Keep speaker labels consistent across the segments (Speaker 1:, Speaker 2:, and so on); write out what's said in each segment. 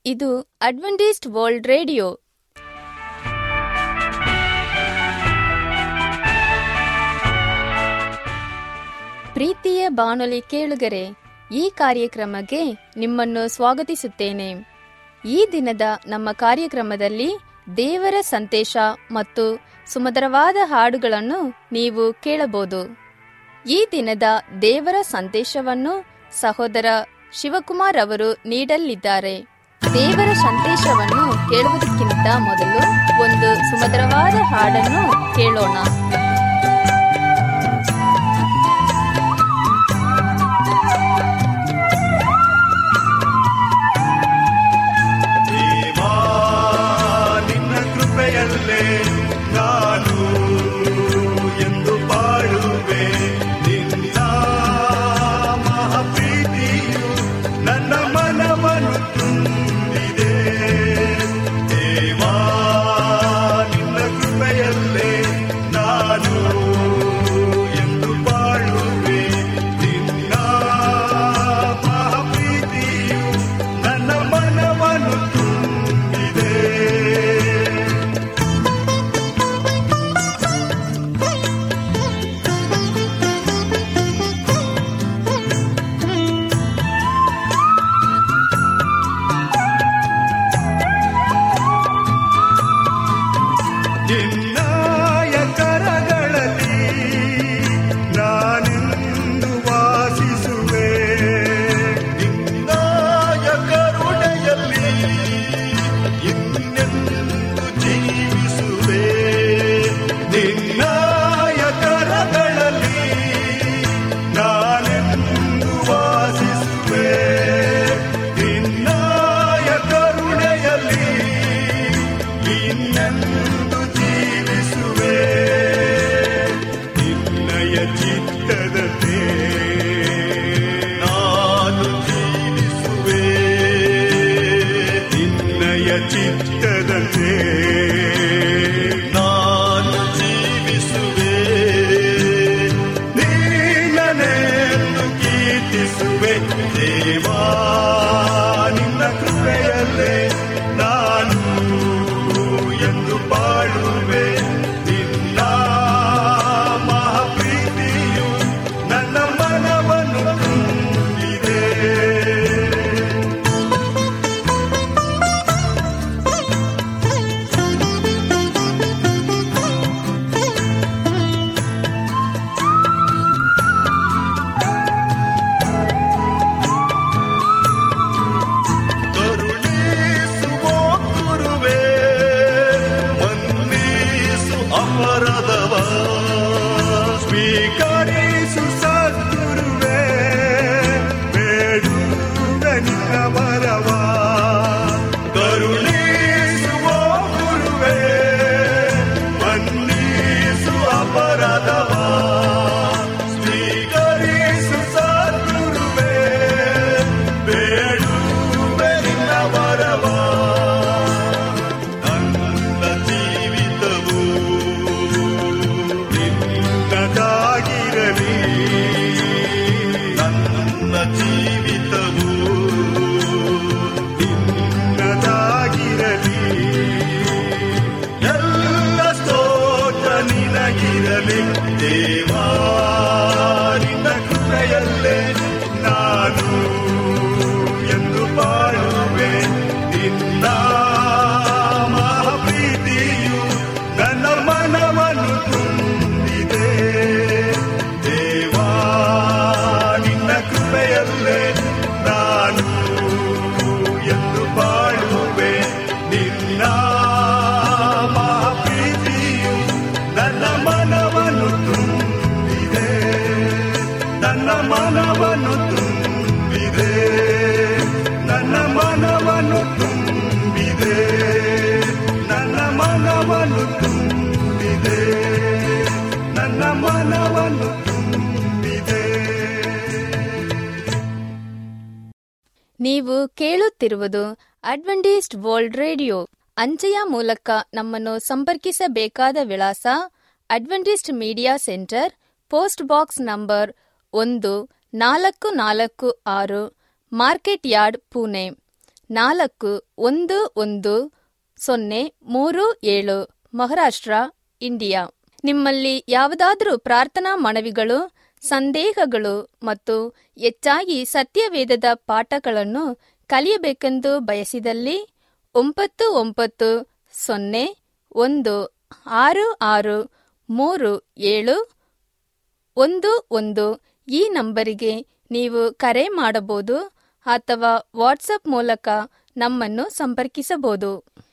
Speaker 1: ಇದು Adventist world radio ಪ್ರೀತಿಯ ಬಾನುಲಿ ಕೇಳುಗರೆ ಈ ಕಾರ್ಯಕ್ರಮಕ್ಕೆ ನಿಮ್ಮನ್ನು ಸ್ವಾಗತಿಸುತ್ತೇನೆ ಈ ದಿನದ ನಮ್ಮ ಕಾರ್ಯಕ್ರಮದಲ್ಲಿ ದೇವರ ಸಂದೇಶ ಮತ್ತು ಸುಮಧುರವಾದ ಹಾಡುಗಳನ್ನು ನೀವು ಕೇಳಬಹುದು ಈ ದಿನದ ದೇವರ ಸಂದೇಶವನ್ನು ಸಹೋದರ ಶಿವಕುಮಾರ್ ಅವರು ನೀಡಲಿದ್ದಾರೆ ದೇವರ ಸಂದೇಶವನ್ನು ಕೇಳುವುದಕ್ಕಿಂತ ಮೊದಲು ಒಂದು ಸುಮಧುರವಾದ ಹಾಡನ್ನು ಕೇಳೋಣ
Speaker 2: ದೇವಾ ನಿನ್ನ ಕೃಪೆಯಲ್ಲೇ ನಾನು ಎಂದು ಬಾಳುವೆ ನಿನ್ನ ಮಹಾಪ್ರೀತಿಯು ನನ್ನ ಮನವನ್ನು ತುಂಬಿದೆ ದೇವಾ ನಿನ್ನ ಕೃಪೆಯಲ್ಲೇ ನಾನು ಎಂದು ಬಾಳುವೆ ನಿನ್ನ ಮಹಾಪ್ರೀತಿಯು ನನ್ನ ಮನವನ್ನು ತುಂಬಿದೆ ನಿನ್ನಾಯ ಕರಗಳಲ್ಲಿ ನಾನೆಂದು ವಾಸಿಸುವೆ ನಿನ್ನಾಯ ಕರುಣೆಯಲ್ಲಿ ಇನ್ನೆಂದು ಜೀವಿಸುವೆ ನಿನ್ನಾಯ ಕರಗಳಲ್ಲಿ ನಾನೆಂದು ವಾಸಿಸುವೆ ನಿನ್ನಾಯ ಕರುಣೆಯಲ್ಲಿ ಇನ್ನೆಂದು ಜೀವಿಸುವೆ ನಿನ್ನಯ ಚಿತ್ತದಂತೆ ನಾನು ಜೀವಿಸುವೆ ನಿನ್ನಯ ಚಿತ್ತದಂತೆ ನಾನು ಜೀವಿಸುವೆ ನೀನನೆಂದು ಕೀರ್ತಿಸುವೆ ದೇವಾ ನಿನ್ನ ಕೃಪೆಯಲ್ಲೇ ನಾನು ಎಂದು ಬಾಳುವೆ ನಿನ್ನ ಮಹಾಪ್ರೀತಿಯು ನನ್ನ ಮನವನ್ನು ತುಂಬಿದೆ ಕರುಣಿಸುವ ಗುರುವೇ ವಂದಿಸು ಅಪರಾಧವ ಸ್ವೀಕರಿಸು ಸದ್ಗುರುವೇ ಬೇಡುವೆ ನಿನ್ನ ವರವ ಕರುಣಿಸುವ ಗುರುವೇ ವಂದಿಸು ಅಪರಾಧವ ಸ್ವೀಕರಿಸು ಸದ್ಗುರುವೇ ಬೇಡುವೆ ನಿನ್ನ ವರವ ನನ್ನ ಜೀವಿತವು ನಿನ್ನದಾಗಿರಲಿ ನನ್ನ ಜೀವಿತವು ನಿನ್ನದಾಗಿರಲಿ ಎಲ್ಲ ಸ್ತೋತ್ರ ನಿನಗಿರಲಿ ದೇವಾ ನಿನ್ನ ಕೃಪೆಯಲ್ಲೇ ನಾನು ಎಂದು ಬಾಳುವೆ ನಿನ್ನ ಮಹಾಪ್ರೀತಿಯು ನನ್ನ ಮನವನ್ನು ತುಂಬಿದೆ ದೇವಾ ನಿನ್ನ ಕೃಪೆಯಲ್ಲೇ ನಾನು ಎಂದು ಬಾಳುವೆ ನಿನ್ನ ಮಹಾಪ್ರೀತಿಯು ನನ್ನ ಮನವನ್ನು ತುಂಬಿದೆ ನನ್ನ ಮನವನ್ನು ತುಂಬಿದೆ ನನ್ನ ಮನವನ್ನು ತುಂಬಿದೆ ನನ್ನ ಮನವನ್ನು ತುಂಬಿದೆ ನನ್ನ ಮನವನ್ನು ತುಂಬಿದೆ
Speaker 1: ನೀವು ಕೇಳುತ್ತಿರುವುದು ಅಡ್ವೆಂಟಿಸ್ಟ್ ವರ್ಲ್ಡ್ ರೇಡಿಯೋ ಅಂಚೆಯ ಮೂಲಕ ನಮ್ಮನ್ನು ಸಂಪರ್ಕಿಸಬೇಕಾದ ವಿಳಾಸ Adventist media centre post box number ಒಂದು ನಾಲ್ಕು ನಾಲ್ಕು ಆರು ಮಾರ್ಕೆಟ್ ಯಾರ್ಡ್ ಪುಣೆ ನಾಲ್ಕು ಒಂದು ಒಂದು ಸೊನ್ನೆ ಮೂರು ಏಳು ಮಹಾರಾಷ್ಟ್ರ ಇಂಡಿಯಾ ನಿಮ್ಮಲ್ಲಿ ಯಾವುದಾದರೂ ಪ್ರಾರ್ಥನಾ ಮನವಿಗಳು ಸಂದೇಹಗಳು ಮತ್ತು ಹೆಚ್ಚಾಗಿ ಸತ್ಯವೇದದ ಪಾಠಗಳನ್ನು ಕಲಿಯಬೇಕೆಂದು ಬಯಸಿದಲ್ಲಿ ಒಂಬತ್ತು ಒಂಬತ್ತು ಸೊನ್ನೆ ಒಂದು ಆರು ಆರು ಮೂರು ಏಳು ಒಂದು ಒಂದು ಈ ನಂಬರಿಗೆ ನೀವು ಕರೆ ಮಾಡಬಹುದು ಅಥವಾ ವಾಟ್ಸಪ್ ಮೂಲಕ ನಮ್ಮನ್ನು ಸಂಪರ್ಕಿಸಬಹುದು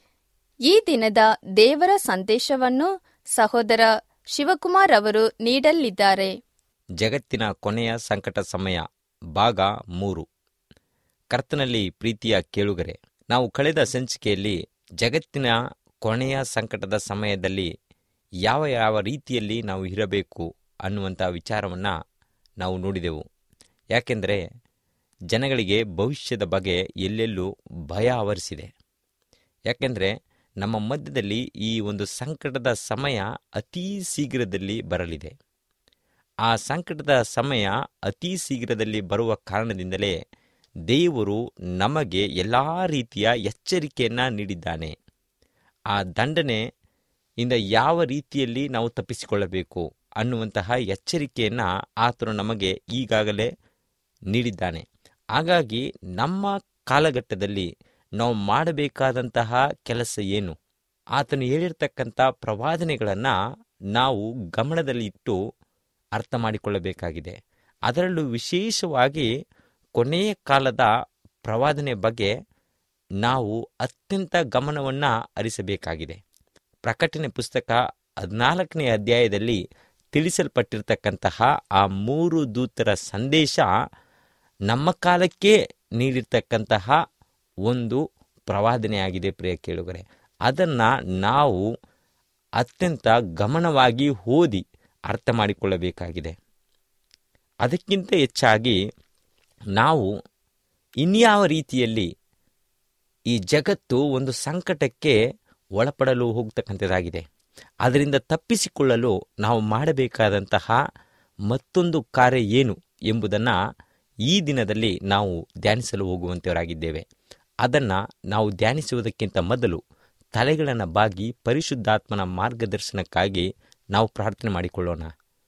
Speaker 1: ಈ ದಿನದ ದೇವರ ಸಂದೇಶವನ್ನು ಸಹೋದರ ಶಿವಕುಮಾರ್ ಅವರು ನೀಡಲಿದ್ದಾರೆ
Speaker 3: ಜಗತ್ತಿನ ಕೊನೆಯ ಸಂಕಟ ಸಮಯ ಭಾಗ ಮೂರು ಕರ್ತನಲ್ಲಿ ಪ್ರೀತಿಯ ಕೇಳುಗರೆ ನಾವು ಕಳೆದ ಸಂಚಿಕೆಯಲ್ಲಿ ಜಗತ್ತಿನ ಕೊನೆಯ ಸಂಕಟದ ಸಮಯದಲ್ಲಿ ಯಾವ ಯಾವ ರೀತಿಯಲ್ಲಿ ನಾವು ಇರಬೇಕು ಅನ್ನುವಂಥ ವಿಚಾರವನ್ನು ನಾವು ನೋಡಿದೆವು ಯಾಕೆಂದರೆ ಜನಗಳಿಗೆ ಭವಿಷ್ಯದ ಬಗ್ಗೆ ಎಲ್ಲೆಲ್ಲೂ ಭಯ ಆವರಿಸಿದೆ ಯಾಕೆಂದರೆ ನಮ್ಮ ಮಧ್ಯದಲ್ಲಿ ಈ ಒಂದು ಸಂಕಟದ ಸಮಯ ಅತೀ ಶೀಘ್ರದಲ್ಲಿ ಬರಲಿದೆ ಆ ಸಂಕಟದ ಸಮಯ ಅತಿ ಶೀಘ್ರದಲ್ಲಿ ಬರುವ ಕಾರಣದಿಂದಲೇ ದೇವರು ನಮಗೆ ಎಲ್ಲ ರೀತಿಯ ಎಚ್ಚರಿಕೆಯನ್ನು ನೀಡಿದ್ದಾನೆ ಆ ದಂಡನೆ ಇಂದ ಯಾವ ರೀತಿಯಲ್ಲಿ ನಾವು ತಪ್ಪಿಸಿಕೊಳ್ಳಬೇಕು ಅನ್ನುವಂತಹ ಎಚ್ಚರಿಕೆಯನ್ನು ಆತನು ನಮಗೆ ಈಗಾಗಲೇ ನೀಡಿದ್ದಾನೆ ಹಾಗಾಗಿ ನಮ್ಮ ಕಾಲಘಟ್ಟದಲ್ಲಿ ನಾವು ಮಾಡಬೇಕಾದಂತಹ ಕೆಲಸ ಏನು ಆತನು ಹೇಳಿರ್ತಕ್ಕಂಥ ಪ್ರವಾದನೆಗಳನ್ನು ನಾವು ಗಮನದಲ್ಲಿ ಇಟ್ಟು ಅರ್ಥ ಮಾಡಿಕೊಳ್ಳಬೇಕಾಗಿದೆ ಅದರಲ್ಲೂ ವಿಶೇಷವಾಗಿ ಕೊನೆಯ ಕಾಲದ ಪ್ರವಾದನೆ ಬಗ್ಗೆ ನಾವು ಅತ್ಯಂತ ಗಮನವನ್ನು ಹರಿಸಬೇಕಾಗಿದೆ ಪ್ರಕಟಣೆ ಪುಸ್ತಕ ಹದಿನಾಲ್ಕನೇ ಅಧ್ಯಾಯದಲ್ಲಿ ತಿಳಿಸಲ್ಪಟ್ಟಿರ್ತಕ್ಕಂತಹ ಆ ಮೂರು ದೂತರ ಸಂದೇಶ ನಮ್ಮ ಕಾಲಕ್ಕೆ ನೀಡಿರ್ತಕ್ಕಂತಹ ಒಂದು ಪ್ರವಾದನೆಯಾಗಿದೆ ಪ್ರಿಯ ಕೇಳುಗರೆ ಅದನ್ನು ನಾವು ಅತ್ಯಂತ ಗಮನವಾಗಿ ಓದಿ ಅರ್ಥ ಮಾಡಿಕೊಳ್ಳಬೇಕಾಗಿದೆ ಅದಕ್ಕಿಂತ ಹೆಚ್ಚಾಗಿ ನಾವು ಇನ್ಯಾವ ರೀತಿಯಲ್ಲಿ ಈ ಜಗತ್ತು ಒಂದು ಸಂಕಟಕ್ಕೆ ಒಳಪಡಲು ಹೋಗ್ತಕ್ಕಂಥದ್ದಾಗಿದೆ ಅದರಿಂದ ತಪ್ಪಿಸಿಕೊಳ್ಳಲು ನಾವು ಮಾಡಬೇಕಾದಂತಹ ಮತ್ತೊಂದು ಕಾರ್ಯ ಏನು ಎಂಬುದನ್ನು ಈ ದಿನದಲ್ಲಿ ನಾವು ಧ್ಯಾನಿಸಲು ಹೋಗುವಂತವರಾಗಿದ್ದೇವೆ ಅದನ್ನು ನಾವು ಧ್ಯಾನಿಸುವುದಕ್ಕಿಂತ ಮೊದಲು ತಲೆಗಳನ್ನು ಬಾಗಿ ಪರಿಶುದ್ಧಾತ್ಮನ ಮಾರ್ಗದರ್ಶನಕ್ಕಾಗಿ ನಾವು ಪ್ರಾರ್ಥನೆ ಮಾಡಿಕೊಳ್ಳೋಣ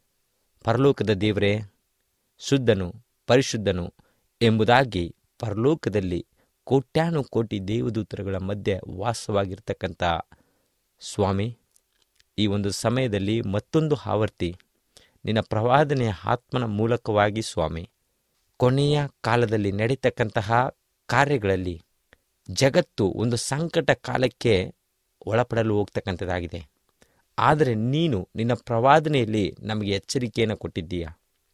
Speaker 3: ಪರಲೋಕದ ದೇವರೇ ಶುದ್ಧನು ಪರಿಶುದ್ಧನು ಎಂಬುದಾಗಿ ಪರಲೋಕದಲ್ಲಿ ಕೋಟ್ಯಾನು ಕೋಟಿ ದೇವದೂತರುಗಳ ಮಧ್ಯೆ ವಾಸವಾಗಿರ್ತಕ್ಕಂಥ ಸ್ವಾಮಿ ಈ ಒಂದು ಸಮಯದಲ್ಲಿ ಮತ್ತೊಂದು ಆವರ್ತಿ ನಿನ್ನ ಪ್ರವಾದನೆಯ ಆತ್ಮನ ಮೂಲಕವಾಗಿ ಸ್ವಾಮಿ ಕೊನೆಯ ಕಾಲದಲ್ಲಿ ನಡೀತಕ್ಕಂತಹ ಕಾರ್ಯಗಳಲ್ಲಿ ಜಗತ್ತು ಒಂದು ಸಂಕಟ ಕಾಲಕ್ಕೆ ಒಳಪಡಲು ಹೋಗ್ತಕ್ಕಂಥದ್ದಾಗಿದೆ ಆದರೆ ನೀನು ನಿನ್ನ ಪ್ರವಾದನೆಯಲ್ಲಿ ನಮಗೆ ಎಚ್ಚರಿಕೆಯನ್ನು ಕೊಟ್ಟಿದ್ದೀಯ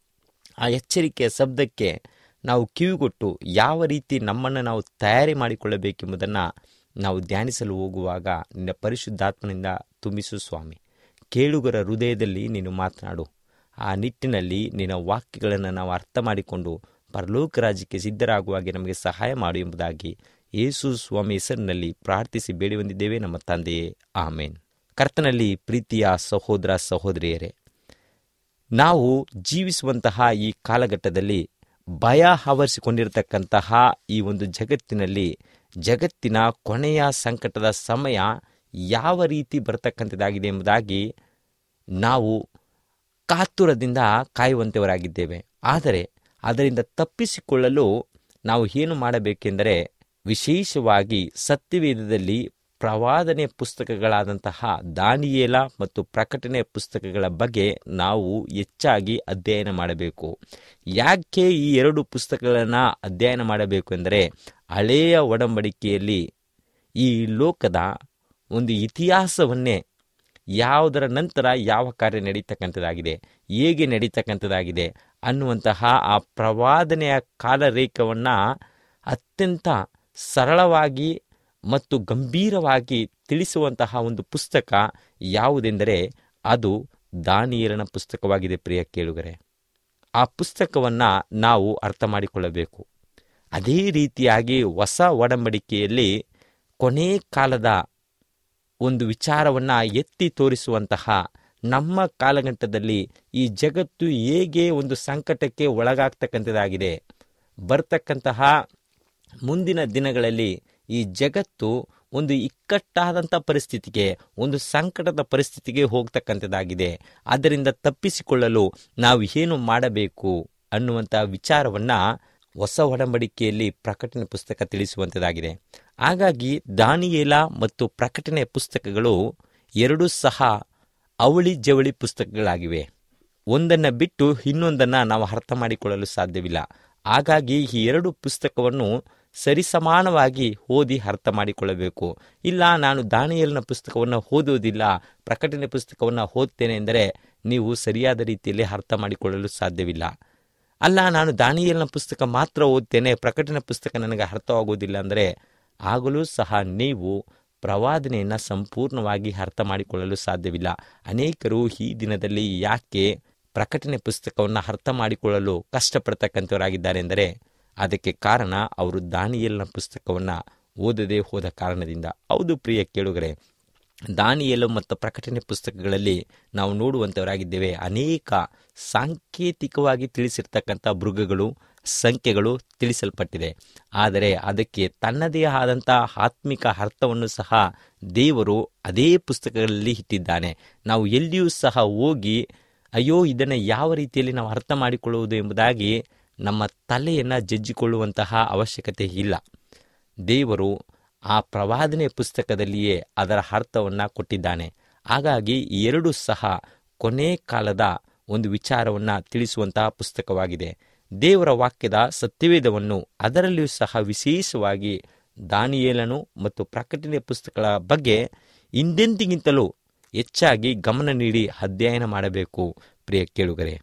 Speaker 3: ಆ ಎಚ್ಚರಿಕೆಯ ಶಬ್ದಕ್ಕೆ ನಾವು ಕಿವಿಗೊಟ್ಟು ಯಾವ ರೀತಿ ನಮ್ಮನ್ನು ನಾವು ತಯಾರಿ ಮಾಡಿಕೊಳ್ಳಬೇಕೆಂಬುದನ್ನು ನಾವು ಧ್ಯಾನಿಸಲು ಹೋಗುವಾಗ ನಿನ್ನ ಪರಿಶುದ್ಧಾತ್ಮನಿಂದ ತುಂಬಿಸು ಸ್ವಾಮಿ ಕೇಳುಗರ ಹೃದಯದಲ್ಲಿ ನೀನು ಮಾತನಾಡು ಆ ನಿಟ್ಟಿನಲ್ಲಿ ನಿನ್ನ ವಾಕ್ಯಗಳನ್ನು ನಾವು ಅರ್ಥ ಮಾಡಿಕೊಂಡು ಪರಲೋಕ ರಾಜ್ಯಕ್ಕೆ ಸಿದ್ಧರಾಗುವಾಗೆ ನಮಗೆ ಸಹಾಯ ಮಾಡು ಎಂಬುದಾಗಿ ಯೇಸು ಸ್ವಾಮಿ ಹೆಸರಿನಲ್ಲಿ ಪ್ರಾರ್ಥಿಸಿ ಬೇಡಿ ಬಂದಿದ್ದೇವೆ ನಮ್ಮ ತಂದೆಯೇ ಆಮೇನ್ ಕರ್ತನಲ್ಲಿ ಪ್ರೀತಿಯ ಸಹೋದರ ಸಹೋದರಿಯರೇ ನಾವು ಜೀವಿಸುವಂತಹ ಈ ಕಾಲಘಟ್ಟದಲ್ಲಿ ಭಯ ಆವರಿಸಿಕೊಂಡಿರತಕ್ಕಂತಹ ಈ ಒಂದು ಜಗತ್ತಿನಲ್ಲಿ ಜಗತ್ತಿನ ಕೊನೆಯ ಸಂಕಟದ ಸಮಯ ಯಾವ ರೀತಿ ಬರತಕ್ಕಂಥದ್ದಾಗಿದೆ ಎಂಬುದಾಗಿ ನಾವು ಕಾತುರದಿಂದ ಕಾಯುವಂತೆಯವರಾಗಿದ್ದೇವೆ ಆದರೆ ಅದರಿಂದ ತಪ್ಪಿಸಿಕೊಳ್ಳಲು ನಾವು ಏನು ಮಾಡಬೇಕೆಂದರೆ ವಿಶೇಷವಾಗಿ ಸತ್ಯವೇದದಲ್ಲಿ ಪ್ರವಾದನೆ ಪುಸ್ತಕಗಳಾದಂತಹ ದಾನಿಯೇಲ ಮತ್ತು ಪ್ರಕಟಣೆ ಪುಸ್ತಕಗಳ ಬಗ್ಗೆ ನಾವು ಹೆಚ್ಚಾಗಿ ಅಧ್ಯಯನ ಮಾಡಬೇಕು ಯಾಕೆ ಈ ಎರಡು ಪುಸ್ತಕಗಳನ್ನು ಅಧ್ಯಯನ ಮಾಡಬೇಕು ಎಂದರೆ ಹಳೆಯ ಒಡಂಬಡಿಕೆಯಲ್ಲಿ ಈ ಲೋಕದ ಒಂದು ಇತಿಹಾಸವನ್ನೇ ಯಾವುದರ ನಂತರ ಯಾವ ಕಾರ್ಯ ನಡೀತಕ್ಕಂಥದ್ದಾಗಿದೆ ಹೇಗೆ ನಡೀತಕ್ಕಂಥದ್ದಾಗಿದೆ ಅನ್ನುವಂತಹ ಆ ಪ್ರವಾದನೆಯ ಕಾಲರೇಖವನ್ನು ಅತ್ಯಂತ ಸರಳವಾಗಿ ಮತ್ತು ಗಂಭೀರವಾಗಿ ತಿಳಿಸುವಂತಹ ಒಂದು ಪುಸ್ತಕ ಯಾವುದೆಂದರೆ ಅದು ದಾನಿಯರನ ಪುಸ್ತಕವಾಗಿದೆ ಪ್ರಿಯ ಕೇಳುಗರೆ ಆ ಪುಸ್ತಕವನ್ನು ನಾವು ಅರ್ಥ ಮಾಡಿಕೊಳ್ಳಬೇಕು ಅದೇ ರೀತಿಯಾಗಿ ಹೊಸ ಒಡಂಬಡಿಕೆಯಲ್ಲಿ ಕೊನೆ ಕಾಲದ ಒಂದು ವಿಚಾರವನ್ನು ಎತ್ತಿ ತೋರಿಸುವಂತಹ ನಮ್ಮ ಕಾಲಘಟ್ಟದಲ್ಲಿ ಈ ಜಗತ್ತು ಹೇಗೆ ಒಂದು ಸಂಕಟಕ್ಕೆ ಒಳಗಾಗ್ತಕ್ಕಂಥದ್ದಾಗಿದೆ ಬರ್ತಕ್ಕಂತಹ ಮುಂದಿನ ದಿನಗಳಲ್ಲಿ ಈ ಜಗತ್ತು ಒಂದು ಇಕ್ಕಟ್ಟಾದಂಥ ಪರಿಸ್ಥಿತಿಗೆ ಒಂದು ಸಂಕಟದ ಪರಿಸ್ಥಿತಿಗೆ ಹೋಗ್ತಕ್ಕಂಥದ್ದಾಗಿದೆ ಅದರಿಂದ ತಪ್ಪಿಸಿಕೊಳ್ಳಲು ನಾವು ಏನು ಮಾಡಬೇಕು ಅನ್ನುವಂಥ ವಿಚಾರವನ್ನು ಹೊಸ ಒಡಂಬಡಿಕೆಯಲ್ಲಿ ಪ್ರಕಟಣೆ ಪುಸ್ತಕ ತಿಳಿಸುವಂಥದ್ದಾಗಿದೆ ಹಾಗಾಗಿ ದಾನಿಯೇಲ ಮತ್ತು ಪ್ರಕಟಣೆ ಪುಸ್ತಕಗಳು ಎರಡೂ ಸಹ ಅವಳಿ ಜವಳಿ ಪುಸ್ತಕಗಳಾಗಿವೆ ಒಂದನ್ನು ಬಿಟ್ಟು ಇನ್ನೊಂದನ್ನು ನಾವು ಅರ್ಥ ಮಾಡಿಕೊಳ್ಳಲು ಸಾಧ್ಯವಿಲ್ಲ ಹಾಗಾಗಿ ಈ ಎರಡು ಪುಸ್ತಕವನ್ನು ಸರಿಸಮಾನವಾಗಿ ಓದಿ ಅರ್ಥ ಮಾಡಿಕೊಳ್ಳಬೇಕು ಇಲ್ಲ ನಾನು ದಾನಿಯಲ್ನ ಪುಸ್ತಕವನ್ನು ಓದುವುದಿಲ್ಲ ಪ್ರಕಟಣೆ ಪುಸ್ತಕವನ್ನು ಓದ್ತೇನೆ ಎಂದರೆ ನೀವು ಸರಿಯಾದ ರೀತಿಯಲ್ಲಿ ಅರ್ಥ ಮಾಡಿಕೊಳ್ಳಲು ಸಾಧ್ಯವಿಲ್ಲ ಅಲ್ಲ ನಾನು ದಾನಿಯಲ್ನ ಪುಸ್ತಕ ಮಾತ್ರ ಓದ್ತೇನೆ ಪ್ರಕಟಣೆ ಪುಸ್ತಕ ನನಗೆ ಅರ್ಥವಾಗುವುದಿಲ್ಲ ಅಂದರೆ ಆಗಲೂ ಸಹ ನೀವು ಪ್ರವಾದನೆಯನ್ನು ಸಂಪೂರ್ಣವಾಗಿ ಅರ್ಥ ಮಾಡಿಕೊಳ್ಳಲು ಸಾಧ್ಯವಿಲ್ಲ ಅನೇಕರು ಈ ದಿನದಲ್ಲಿ ಯಾಕೆ ಪ್ರಕಟಣೆ ಪುಸ್ತಕವನ್ನು ಅರ್ಥ ಮಾಡಿಕೊಳ್ಳಲು ಕಷ್ಟಪಡ್ತಕ್ಕಂಥವರಾಗಿದ್ದಾರೆ ಎಂದರೆ ಅದಕ್ಕೆ ಕಾರಣ ಅವರು ದಾನಿಯಲ್ನ ಪುಸ್ತಕವನ್ನು ಓದದೇ ಹೋದ ಕಾರಣದಿಂದ ಹೌದು ಪ್ರಿಯ ಕೇಳುಗರೆ ದಾನಿಯಲು ಮತ್ತು ಪ್ರಕಟಣೆ ಪುಸ್ತಕಗಳಲ್ಲಿ ನಾವು ನೋಡುವಂಥವರಾಗಿದ್ದೇವೆ ಅನೇಕ ಸಾಂಕೇತಿಕವಾಗಿ ತಿಳಿಸಿರ್ತಕ್ಕಂಥ ಮೃಗಗಳು ಸಂಖ್ಯೆಗಳು ತಿಳಿಸಲ್ಪಟ್ಟಿದೆ ಆದರೆ ಅದಕ್ಕೆ ತನ್ನದೇ ಆದಂಥ ಆತ್ಮಿಕ ಅರ್ಥವನ್ನು ಸಹ ದೇವರು ಅದೇ ಪುಸ್ತಕಗಳಲ್ಲಿ ಇಟ್ಟಿದ್ದಾನೆ ನಾವು ಎಲ್ಲಿಯೂ ಸಹ ಹೋಗಿ ಅಯ್ಯೋ ಇದನ್ನು ಯಾವ ರೀತಿಯಲ್ಲಿ ನಾವು ಅರ್ಥ ಮಾಡಿಕೊಳ್ಳುವುದು ಎಂಬುದಾಗಿ ನಮ್ಮ ತಲೆಯನ್ನು ಜಜ್ಜಿಕೊಳ್ಳುವಂತಹ ಅವಶ್ಯಕತೆ ಇಲ್ಲ ದೇವರು ಆ ಪ್ರವಾದನೆ ಪುಸ್ತಕದಲ್ಲಿಯೇ ಅದರ ಅರ್ಥವನ್ನು ಕೊಟ್ಟಿದ್ದಾನೆ ಹಾಗಾಗಿ ಈ ಎರಡು ಸಹ ಕೊನೆ ಕಾಲದ ಒಂದು ವಿಚಾರವನ್ನು ತಿಳಿಸುವಂತಹ ಪುಸ್ತಕವಾಗಿದೆ ದೇವರ ವಾಕ್ಯದ ಸತ್ಯವೇದವನ್ನು ಅದರಲ್ಲಿಯೂ ಸಹ ವಿಶೇಷವಾಗಿ ದಾನಿಯೇಲನು ಮತ್ತು ಪ್ರಕಟಣೆ ಪುಸ್ತಕಗಳ ಬಗ್ಗೆ ಹಿಂದೆಂದಿಗಿಂತಲೂ ಹೆಚ್ಚಾಗಿ ಗಮನ ನೀಡಿ ಅಧ್ಯಯನ ಮಾಡಬೇಕು ಪ್ರಿಯ ಕೇಳುಗರೆ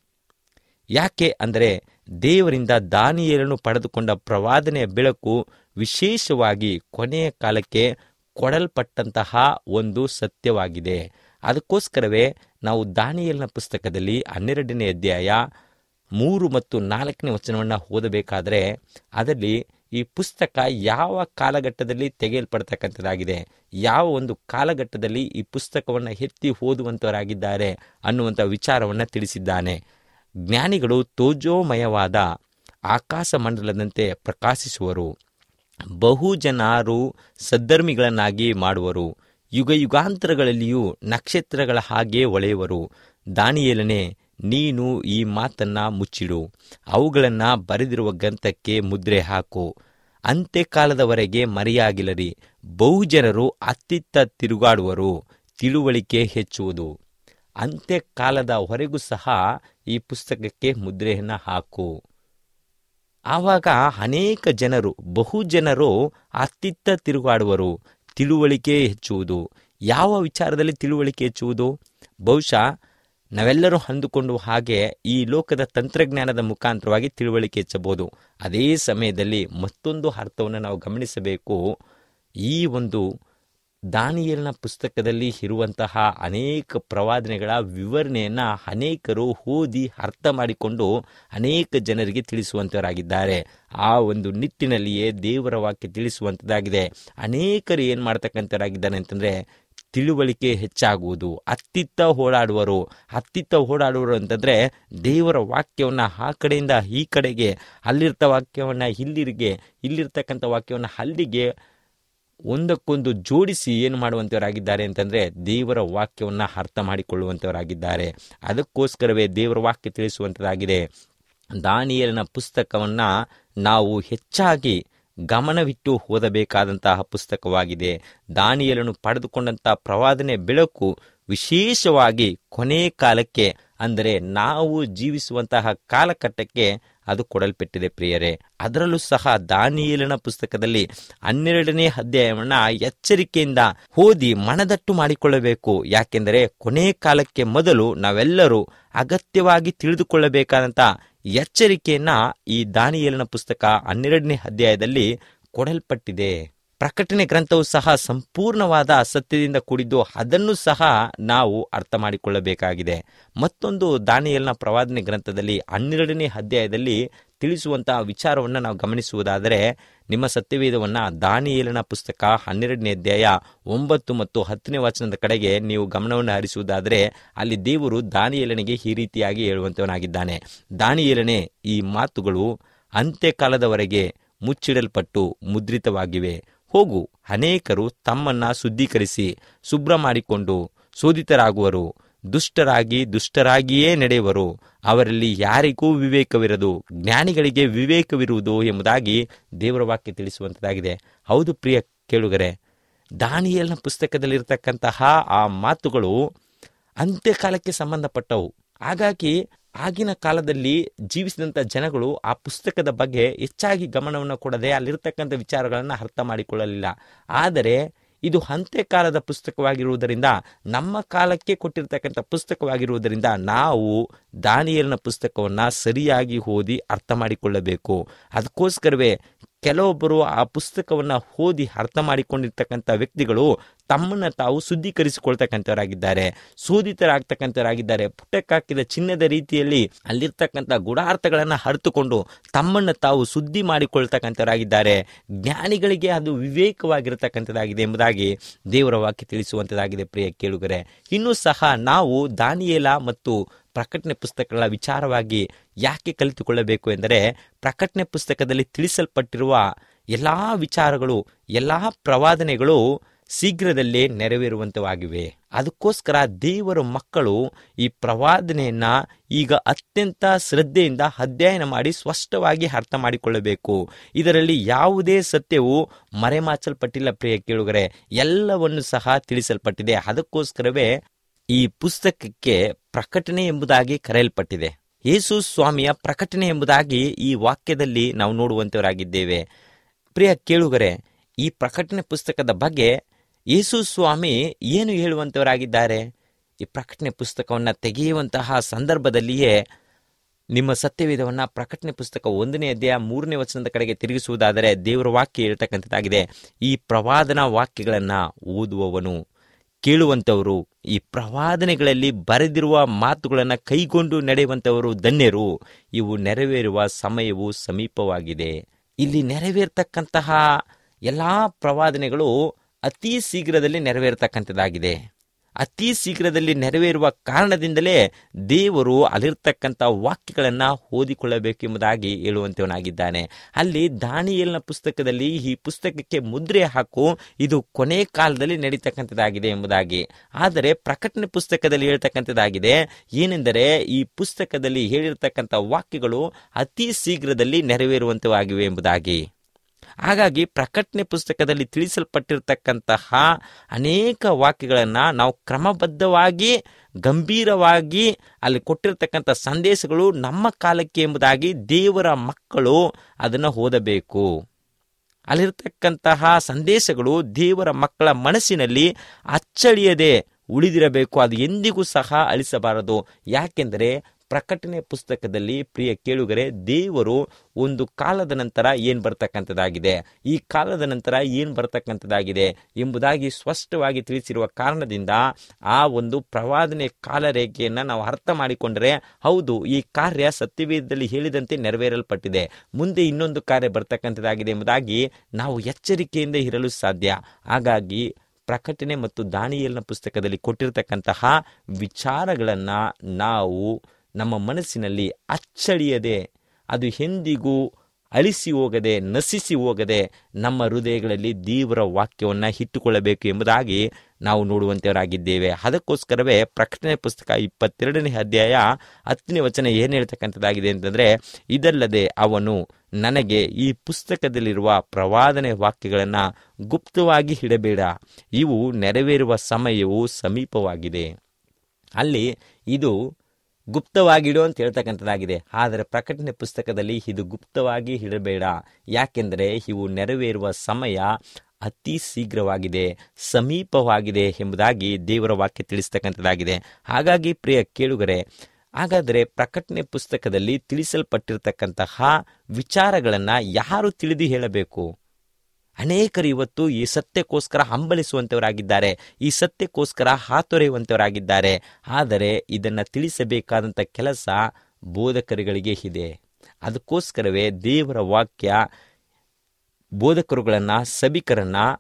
Speaker 3: ಯಾಕೆ ಅಂದರೆ ದೇವರಿಂದ ದಾನಿಯೇಲನು ಪಡೆದುಕೊಂಡ ಪ್ರವಾದನೆಯ ಬೆಳಕು ವಿಶೇಷವಾಗಿ ಕೊನೆಯ ಕಾಲಕ್ಕೆ ಕೊಡಲ್ಪಟ್ಟಂತಹ ಒಂದು ಸತ್ಯವಾಗಿದೆ ಅದಕ್ಕೋಸ್ಕರವೇ ನಾವು ದಾನಿಯಲ್ನ ಪುಸ್ತಕದಲ್ಲಿ ಹನ್ನೆರಡನೇ ಅಧ್ಯಾಯ ಮೂರು ಮತ್ತು ನಾಲ್ಕನೇ ವಚನವನ್ನು ಓದಬೇಕಾದರೆ ಅದರಲ್ಲಿ ಈ ಪುಸ್ತಕ ಯಾವ ಕಾಲಘಟ್ಟದಲ್ಲಿ ತೆಗೆಯಲ್ಪಡ್ತಕ್ಕಂಥದ್ದಾಗಿದೆ ಯಾವ ಒಂದು ಕಾಲಘಟ್ಟದಲ್ಲಿ ಈ ಪುಸ್ತಕವನ್ನು ಎತ್ತಿ ಓದುವಂತವರಾಗಿದ್ದಾರೆ ಅನ್ನುವಂಥ ವಿಚಾರವನ್ನು ತಿಳಿಸಿದ್ದಾನೆ ಜ್ಞಾನಿಗಳು ತೋಜೋಮಯವಾದ ಆಕಾಶ ಮಂಡಲದಂತೆ ಪ್ರಕಾಶಿಸುವರು ಬಹು ಜನರು ಸದ್ಧರ್ಮಿಗಳನ್ನಾಗಿ ಮಾಡುವರು ಯುಗ ಯುಗಾಂತರಗಳಲ್ಲಿಯೂ ನಕ್ಷತ್ರಗಳ ಹಾಗೆ ಹೊಳೆಯುವರು ದಾನಿಯೇಲನೆ ನೀನು ಈ ಮಾತನ್ನ ಮುಚ್ಚಿಡು ಅವುಗಳನ್ನ ಬರೆದಿರುವ ಗ್ರಂಥಕ್ಕೆ ಮುದ್ರೆ ಹಾಕು ಅಂತ್ಯಕಾಲದವರೆಗೆ ಮರೆಯಾಗಿಲ್ಲರಿ ಬಹುಜನರು ಅತ್ತಿತ್ತ ತಿರುಗಾಡುವರು ತಿಳುವಳಿಕೆ ಹೆಚ್ಚುವುದು ಅಂತ್ಯಕಾಲದ ಹೊರೆಗೂ ಸಹ ಈ ಪುಸ್ತಕಕ್ಕೆ ಮುದ್ರೆಯನ್ನು ಹಾಕು ಆವಾಗ ಅನೇಕ ಜನರು ಬಹು ಜನರು ಅತ್ತಿತ್ತ ತಿರುಗಾಡುವರು ತಿಳುವಳಿಕೆ ಹೆಚ್ಚುವುದು ಯಾವ ವಿಚಾರದಲ್ಲಿ ತಿಳುವಳಿಕೆ ಹೆಚ್ಚುವುದು ಬಹುಶಃ ನಾವೆಲ್ಲರೂ ಅಂದುಕೊಂಡು ಹಾಗೆ ಈ ಲೋಕದ ತಂತ್ರಜ್ಞಾನದ ಮುಖಾಂತರವಾಗಿ ತಿಳುವಳಿಕೆ ಹೆಚ್ಚಬಹುದು ಅದೇ ಸಮಯದಲ್ಲಿ ಮತ್ತೊಂದು ಅರ್ಥವನ್ನು ನಾವು ಗಮನಿಸಬೇಕು ಈ ಒಂದು ದಾನಿಯಲ್ನ ಪುಸ್ತಕದಲ್ಲಿ ಇರುವಂತಹ ಅನೇಕ ಪ್ರವಾದನೆಗಳ ವಿವರಣೆಯನ್ನು ಅನೇಕರು ಓದಿ ಅರ್ಥ ಮಾಡಿಕೊಂಡು ಅನೇಕ ಜನರಿಗೆ ತಿಳಿಸುವಂತವರಾಗಿದ್ದಾರೆ ಆ ಒಂದು ನಿಟ್ಟಿನಲ್ಲಿಯೇ ದೇವರ ವಾಕ್ಯ ತಿಳಿಸುವಂಥದ್ದಾಗಿದೆ ಅನೇಕರು ಏನು ಮಾಡ್ತಕ್ಕಂಥವರಾಗಿದ್ದಾರೆ ಅಂತಂದರೆ ತಿಳುವಳಿಕೆ ಹೆಚ್ಚಾಗುವುದು ಅತ್ತಿತ್ತ ಓಡಾಡುವರು ಅತ್ತಿತ್ತ ಓಡಾಡುವರು ಅಂತಂದರೆ ದೇವರ ವಾಕ್ಯವನ್ನು ಆ ಕಡೆಯಿಂದ ಈ ಕಡೆಗೆ ಅಲ್ಲಿರ್ತ ವಾಕ್ಯವನ್ನು ಇಲ್ಲಿರಿಗೆ ಇಲ್ಲಿರ್ತಕ್ಕಂಥ ವಾಕ್ಯವನ್ನು ಅಲ್ಲಿಗೆ ಒಂದಕ್ಕೊಂದು ಜೋಡಿಸಿ ಏನು ಮಾಡುವಂಥವರಾಗಿದ್ದಾರೆ ಅಂತಂದರೆ ದೇವರ ವಾಕ್ಯವನ್ನು ಅರ್ಥ ಮಾಡಿಕೊಳ್ಳುವಂಥವರಾಗಿದ್ದಾರೆ ಅದಕ್ಕೋಸ್ಕರವೇ ದೇವರ ವಾಕ್ಯ ತಿಳಿಸುವಂಥದ್ದಾಗಿದೆ ದಾನಿಯಲಿನ ಪುಸ್ತಕವನ್ನು ನಾವು ಹೆಚ್ಚಾಗಿ ಗಮನವಿಟ್ಟು ಓದಬೇಕಾದಂತಹ ಪುಸ್ತಕವಾಗಿದೆ ದಾನಿಯಲನ್ನು ಪಡೆದುಕೊಂಡಂತಹ ಪ್ರವಾದನೆ ಬೆಳಕು ವಿಶೇಷವಾಗಿ ಕೊನೆ ಕಾಲಕ್ಕೆ ಅಂದರೆ ನಾವು ಜೀವಿಸುವಂತಹ ಕಾಲಘಟ್ಟಕ್ಕೆ ಅದು ಕೊಡಲ್ಪಟ್ಟಿದೆ ಪ್ರಿಯರೇ ಅದರಲ್ಲೂ ಸಹ ದಾನಿಯೇಲನ ಪುಸ್ತಕದಲ್ಲಿ ಹನ್ನೆರಡನೇ ಅಧ್ಯಾಯವನ್ನ ಎಚ್ಚರಿಕೆಯಿಂದ ಓದಿ ಮನದಟ್ಟು ಮಾಡಿಕೊಳ್ಳಬೇಕು ಯಾಕೆಂದರೆ ಕೊನೆ ಕಾಲಕ್ಕೆ ಮೊದಲು ನಾವೆಲ್ಲರೂ ಅಗತ್ಯವಾಗಿ ತಿಳಿದುಕೊಳ್ಳಬೇಕಾದಂಥ ಎಚ್ಚರಿಕೆಯನ್ನ ಈ ದಾನಿಯೇಲನ ಪುಸ್ತಕ ಹನ್ನೆರಡನೇ ಅಧ್ಯಾಯದಲ್ಲಿ ಕೊಡಲ್ಪಟ್ಟಿದೆ ಪ್ರಕಟಣೆ ಗ್ರಂಥವು ಸಹ ಸಂಪೂರ್ಣವಾದ ಸತ್ಯದಿಂದ ಕೂಡಿದ್ದು ಅದನ್ನು ಸಹ ನಾವು ಅರ್ಥ ಮಾಡಿಕೊಳ್ಳಬೇಕಾಗಿದೆ ಮತ್ತೊಂದು ದಾನಿಯಲ್ನ ಪ್ರವಾದನೆ ಗ್ರಂಥದಲ್ಲಿ ಹನ್ನೆರಡನೇ ಅಧ್ಯಾಯದಲ್ಲಿ ತಿಳಿಸುವಂತಹ ವಿಚಾರವನ್ನು ನಾವು ಗಮನಿಸುವುದಾದರೆ ನಿಮ್ಮ ಸತ್ಯವೇದವನ್ನು ದಾನಿಯೇಲನ ಪುಸ್ತಕ ಹನ್ನೆರಡನೇ ಅಧ್ಯಾಯ ಒಂಬತ್ತು ಮತ್ತು ಹತ್ತನೇ ವಚನದ ಕಡೆಗೆ ನೀವು ಗಮನವನ್ನು ಹರಿಸುವುದಾದರೆ ಅಲ್ಲಿ ದೇವರು ದಾನಿಯೇಲನಿಗೆ ಈ ರೀತಿಯಾಗಿ ಹೇಳುವಂತವನಾಗಿದ್ದಾನೆ ದಾನಿಯೇಲನೆ ಈ ಮಾತುಗಳು ಅಂತ್ಯಕಾಲದವರೆಗೆ ಮುಚ್ಚಿಡಲ್ಪಟ್ಟು ಮುದ್ರಿತವಾಗಿವೆ ಹೋಗು ಅನೇಕರು ತಮ್ಮನ್ನ ಶುದ್ಧೀಕರಿಸಿ ಶುಭ್ರ ಮಾಡಿಕೊಂಡು ಶೋಧಿತರಾಗುವರು ದುಷ್ಟರಾಗಿ ದುಷ್ಟರಾಗಿಯೇ ನಡೆಯುವರು ಅವರಲ್ಲಿ ಯಾರಿಗೂ ವಿವೇಕವಿರದು ಜ್ಞಾನಿಗಳಿಗೆ ವಿವೇಕವಿರುವುದು ಎಂಬುದಾಗಿ ದೇವರ ವಾಕ್ಯ ತಿಳಿಸುವಂಥದ್ದಾಗಿದೆ ಹೌದು ಪ್ರಿಯ ಕೇಳುಗರೆ ದಾನಿಯಲ್ನ ಪುಸ್ತಕದಲ್ಲಿರ್ತಕ್ಕಂತಹ ಆ ಮಾತುಗಳು ಅಂತ್ಯಕಾಲಕ್ಕೆ ಸಂಬಂಧಪಟ್ಟವು ಹಾಗಾಗಿ ಆಗಿನ ಕಾಲದಲ್ಲಿ ಜೀವಿಸಿದಂಥ ಜನಗಳು ಆ ಪುಸ್ತಕದ ಬಗ್ಗೆ ಹೆಚ್ಚಾಗಿ ಗಮನವನ್ನು ಕೊಡದೆ ಅಲ್ಲಿರ್ತಕ್ಕಂಥ ವಿಚಾರಗಳನ್ನು ಅರ್ಥ ಮಾಡಿಕೊಳ್ಳಲಿಲ್ಲ ಆದರೆ ಇದು ಅಂತ್ಯಕಾಲದ ಪುಸ್ತಕವಾಗಿರುವುದರಿಂದ ನಮ್ಮ ಕಾಲಕ್ಕೆ ಕೊಟ್ಟಿರ್ತಕ್ಕಂಥ ಪುಸ್ತಕವಾಗಿರುವುದರಿಂದ ನಾವು ದಾನಿಯಲ್ನ ಪುಸ್ತಕವನ್ನು ಸರಿಯಾಗಿ ಓದಿ ಅರ್ಥ ಮಾಡಿಕೊಳ್ಳಬೇಕು ಅದಕ್ಕೋಸ್ಕರವೇ ಕೆಲವೊಬ್ಬರು ಆ ಪುಸ್ತಕವನ್ನು ಓದಿ ಅರ್ಥ ಮಾಡಿಕೊಂಡಿರ್ತಕ್ಕಂಥ ವ್ಯಕ್ತಿಗಳು ತಮ್ಮನ್ನು ತಾವು ಶುದ್ಧೀಕರಿಸಿಕೊಳ್ತಕ್ಕಂಥವರಾಗಿದ್ದಾರೆ ಶೋಧಿತರಾಗ್ತಕ್ಕಂಥವರಾಗಿದ್ದಾರೆ ಪುಟಕ್ಕಾಕಿದ ಚಿನ್ನದ ರೀತಿಯಲ್ಲಿ ಅಲ್ಲಿರ್ತಕ್ಕಂಥ ಗುಡಾರ್ಥಗಳನ್ನು ಅರಿತುಕೊಂಡು ತಮ್ಮನ್ನು ತಾವು ಶುದ್ಧಿ ಮಾಡಿಕೊಳ್ತಕ್ಕಂಥವರಾಗಿದ್ದಾರೆ ಜ್ಞಾನಿಗಳಿಗೆ ಅದು ವಿವೇಕವಾಗಿರತಕ್ಕಂಥದ್ದಾಗಿದೆ ಎಂಬುದಾಗಿ ದೇವರ ವಾಕ್ಯ ತಿಳಿಸುವಂಥದ್ದಾಗಿದೆ ಪ್ರಿಯ ಕೇಳುಗರೆ ಇನ್ನೂ ಸಹ ನಾವು ದಾನಿಯೇಲ ಮತ್ತು ಪ್ರಕಟಣೆ ಪುಸ್ತಕಗಳ ವಿಚಾರವಾಗಿ ಯಾಕೆ ಕಲಿತುಕೊಳ್ಳಬೇಕು ಎಂದರೆ ಪ್ರಕಟಣೆ ಪುಸ್ತಕದಲ್ಲಿ ತಿಳಿಸಲ್ಪಟ್ಟಿರುವ ಎಲ್ಲ ವಿಚಾರಗಳು ಎಲ್ಲ ಪ್ರವಾದನೆಗಳು ಶೀಘ್ರದಲ್ಲೇ ನೆರವೇರುವಂತವಾಗಿವೆ ಅದಕ್ಕೋಸ್ಕರ ದೇವರ ಮಕ್ಕಳು ಈ ಪ್ರವಾದನೆಯನ್ನ ಈಗ ಅತ್ಯಂತ ಶ್ರದ್ಧೆಯಿಂದ ಅಧ್ಯಯನ ಮಾಡಿ ಸ್ಪಷ್ಟವಾಗಿ ಅರ್ಥ ಮಾಡಿಕೊಳ್ಳಬೇಕು ಇದರಲ್ಲಿ ಯಾವುದೇ ಸತ್ಯವು ಮರೆಮಾಚಲ್ಪಟ್ಟಿಲ್ಲ ಪ್ರಿಯ ಕೇಳುಗರೆ ಎಲ್ಲವನ್ನು ಸಹ ತಿಳಿಸಲ್ಪಟ್ಟಿದೆ ಅದಕ್ಕೋಸ್ಕರವೇ ಈ ಪುಸ್ತಕಕ್ಕೆ ಪ್ರಕಟಣೆ ಎಂಬುದಾಗಿ ಕರೆಯಲ್ಪಟ್ಟಿದೆ ಯೇಸು ಸ್ವಾಮಿಯ ಪ್ರಕಟಣೆ ಎಂಬುದಾಗಿ ಈ ವಾಕ್ಯದಲ್ಲಿ ನಾವು ನೋಡುವಂತವರಾಗಿದ್ದೇವೆ ಪ್ರಿಯ ಕೇಳುಗರೆ ಈ ಪ್ರಕಟಣೆ ಪುಸ್ತಕದ ಬಗ್ಗೆ ಯೇಸು ಸ್ವಾಮಿ ಏನು ಹೇಳುವಂತವರಾಗಿದ್ದಾರೆ ಈ ಪ್ರಕಟಣೆ ಪುಸ್ತಕವನ್ನು ತೆಗೆಯುವಂತಹ ಸಂದರ್ಭದಲ್ಲಿಯೇ ನಿಮ್ಮ ಸತ್ಯವೇದವನ್ನು ಪ್ರಕಟಣೆ ಪುಸ್ತಕ ಒಂದನೇ ಅಧ್ಯಾಯ ಮೂರನೇ ವಚನದ ಕಡೆಗೆ ತಿರುಗಿಸುವುದಾದರೆ ದೇವರ ವಾಕ್ಯ ಹೇಳ್ತಕ್ಕಂಥದ್ದಾಗಿದೆ ಈ ಪ್ರವಾದನಾ ವಾಕ್ಯಗಳನ್ನು ಓದುವವನು ಕೇಳುವಂಥವರು ಈ ಪ್ರವಾದನೆಗಳಲ್ಲಿ ಬರೆದಿರುವ ಮಾತುಗಳನ್ನು ಕೈಗೊಂಡು ನಡೆಯುವಂಥವರು ಧನ್ಯರು ಇವು ನೆರವೇರುವ ಸಮಯವು ಸಮೀಪವಾಗಿದೆ ಇಲ್ಲಿ ನೆರವೇರ್ತಕ್ಕಂತಹ ಎಲ್ಲ ಪ್ರವಾದನೆಗಳು ಅತಿ ಶೀಘ್ರದಲ್ಲಿ ನೆರವೇರ್ತಕ್ಕಂಥದ್ದಾಗಿದೆ ಅತಿ ಶೀಘ್ರದಲ್ಲಿ ನೆರವೇರುವ ಕಾರಣದಿಂದಲೇ ದೇವರು ಅಲ್ಲಿರ್ತಕ್ಕಂಥ ವಾಕ್ಯಗಳನ್ನು ಓದಿಕೊಳ್ಳಬೇಕೆಂಬುದಾಗಿ ಹೇಳುವಂತವನಾಗಿದ್ದಾನೆ ಅಲ್ಲಿ ದಾನಿಯಲ್ನ ಪುಸ್ತಕದಲ್ಲಿ ಈ ಪುಸ್ತಕಕ್ಕೆ ಮುದ್ರೆ ಹಾಕು ಇದು ಕೊನೆ ಕಾಲದಲ್ಲಿ ನಡೀತಕ್ಕಂಥದ್ದಾಗಿದೆ ಎಂಬುದಾಗಿ ಆದರೆ ಪ್ರಕಟಣೆ ಪುಸ್ತಕದಲ್ಲಿ ಹೇಳ್ತಕ್ಕಂಥದ್ದಾಗಿದೆ ಏನೆಂದರೆ ಈ ಪುಸ್ತಕದಲ್ಲಿ ಹೇಳಿರ್ತಕ್ಕಂಥ ವಾಕ್ಯಗಳು ಅತಿ ಶೀಘ್ರದಲ್ಲಿ ನೆರವೇರುವಂತವಾಗಿವೆ ಎಂಬುದಾಗಿ ಹಾಗಾಗಿ ಪ್ರಕಟಣೆ ಪುಸ್ತಕದಲ್ಲಿ ತಿಳಿಸಲ್ಪಟ್ಟಿರ್ತಕ್ಕಂತಹ ಅನೇಕ ವಾಕ್ಯಗಳನ್ನು ನಾವು ಕ್ರಮಬದ್ಧವಾಗಿ ಗಂಭೀರವಾಗಿ ಅಲ್ಲಿ ಕೊಟ್ಟಿರ್ತಕ್ಕಂಥ ಸಂದೇಶಗಳು ನಮ್ಮ ಕಾಲಕ್ಕೆ ಎಂಬುದಾಗಿ ದೇವರ ಮಕ್ಕಳು ಅದನ್ನು ಓದಬೇಕು ಅಲ್ಲಿರ್ತಕ್ಕಂತಹ ಸಂದೇಶಗಳು ದೇವರ ಮಕ್ಕಳ ಮನಸ್ಸಿನಲ್ಲಿ ಅಚ್ಚಳಿಯದೆ ಉಳಿದಿರಬೇಕು ಅದು ಎಂದಿಗೂ ಸಹ ಅಳಿಸಬಾರದು ಯಾಕೆಂದರೆ ಪ್ರಕಟಣೆ ಪುಸ್ತಕದಲ್ಲಿ ಪ್ರಿಯ ಕೇಳುಗರೆ ದೇವರು ಒಂದು ಕಾಲದ ನಂತರ ಏನು ಬರ್ತಕ್ಕಂಥದ್ದಾಗಿದೆ ಈ ಕಾಲದ ನಂತರ ಏನು ಬರ್ತಕ್ಕಂಥದ್ದಾಗಿದೆ ಎಂಬುದಾಗಿ ಸ್ಪಷ್ಟವಾಗಿ ತಿಳಿಸಿರುವ ಕಾರಣದಿಂದ ಆ ಒಂದು ಪ್ರವಾದನೆ ಕಾಲರೇಖೆಯನ್ನು ನಾವು ಅರ್ಥ ಮಾಡಿಕೊಂಡರೆ ಹೌದು ಈ ಕಾರ್ಯ ಸತ್ಯವೇದದಲ್ಲಿ ಹೇಳಿದಂತೆ ನೆರವೇರಲ್ಪಟ್ಟಿದೆ ಮುಂದೆ ಇನ್ನೊಂದು ಕಾರ್ಯ ಬರ್ತಕ್ಕಂಥದ್ದಾಗಿದೆ ಎಂಬುದಾಗಿ ನಾವು ಎಚ್ಚರಿಕೆಯಿಂದ ಇರಲು ಸಾಧ್ಯ ಹಾಗಾಗಿ ಪ್ರಕಟಣೆ ಮತ್ತು ದಾನಿಯಲ್ನ ಪುಸ್ತಕದಲ್ಲಿ ಕೊಟ್ಟಿರತಕ್ಕಂತಹ ವಿಚಾರಗಳನ್ನು ನಾವು ನಮ್ಮ ಮನಸ್ಸಿನಲ್ಲಿ ಅಚ್ಚಳಿಯದೆ ಅದು ಎಂದಿಗೂ ಅಳಿಸಿ ಹೋಗದೆ ನಶಿಸಿ ಹೋಗದೆ ನಮ್ಮ ಹೃದಯಗಳಲ್ಲಿ ದೇವರ ವಾಕ್ಯವನ್ನು ಇಟ್ಟುಕೊಳ್ಳಬೇಕು ಎಂಬುದಾಗಿ ನಾವು ನೋಡುವಂತವರಾಗಿದ್ದೇವೆ ಅದಕ್ಕೋಸ್ಕರವೇ ಪ್ರಕಟಣೆ ಪುಸ್ತಕ ಇಪ್ಪತ್ತೆರಡನೇ ಅಧ್ಯಾಯ ಹತ್ತನೇ ವಚನ ಏನು ಹೇಳ್ತಕ್ಕಂಥದ್ದಾಗಿದೆ ಅಂತಂದರೆ ಇದಲ್ಲದೆ ಅವನು ನನಗೆ ಈ ಪುಸ್ತಕದಲ್ಲಿರುವ ಪ್ರವಾದನೆ ವಾಕ್ಯಗಳನ್ನು ಗುಪ್ತವಾಗಿ ಇಡಬೇಡ ಇವು ನೆರವೇರುವ ಸಮಯವು ಸಮೀಪವಾಗಿದೆ ಅಲ್ಲಿ ಇದು ಗುಪ್ತವಾಗಿಡು ಅಂತ ಹೇಳ್ತಕ್ಕಂಥದ್ದಾಗಿದೆ ಆದರೆ ಪ್ರಕಟಣೆ ಪುಸ್ತಕದಲ್ಲಿ ಇದು ಗುಪ್ತವಾಗಿ ಇಡಬೇಡ ಯಾಕೆಂದರೆ ಇವು ನೆರವೇರುವ ಸಮಯ ಅತಿ ಶೀಘ್ರವಾಗಿದೆ ಸಮೀಪವಾಗಿದೆ ಎಂಬುದಾಗಿ ದೇವರ ವಾಕ್ಯ ತಿಳಿಸ್ತಕ್ಕಂಥದ್ದಾಗಿದೆ ಹಾಗಾಗಿ ಪ್ರಿಯ ಕೇಳುಗರೆ ಹಾಗಾದರೆ ಪ್ರಕಟಣೆ ಪುಸ್ತಕದಲ್ಲಿ ತಿಳಿಸಲ್ಪಟ್ಟಿರ್ತಕ್ಕಂತಹ ವಿಚಾರಗಳನ್ನು ಯಾರು ತಿಳಿದು ಹೇಳಬೇಕು ಅನೇಕರು ಇವತ್ತು ಈ ಸತ್ಯಕ್ಕೋಸ್ಕರ ಹಂಬಲಿಸುವಂಥವರಾಗಿದ್ದಾರೆ ಈ ಸತ್ಯಕ್ಕೋಸ್ಕರ ಹಾತೊರೆಯುವಂಥವರಾಗಿದ್ದಾರೆ ಆದರೆ ಇದನ್ನು ತಿಳಿಸಬೇಕಾದಂಥ ಕೆಲಸ ಬೋಧಕರುಗಳಿಗೆ ಇದೆ ಅದಕ್ಕೋಸ್ಕರವೇ ದೇವರ ವಾಕ್ಯ ಬೋಧಕರುಗಳನ್ನು ಸಭಿಕರನ್ನ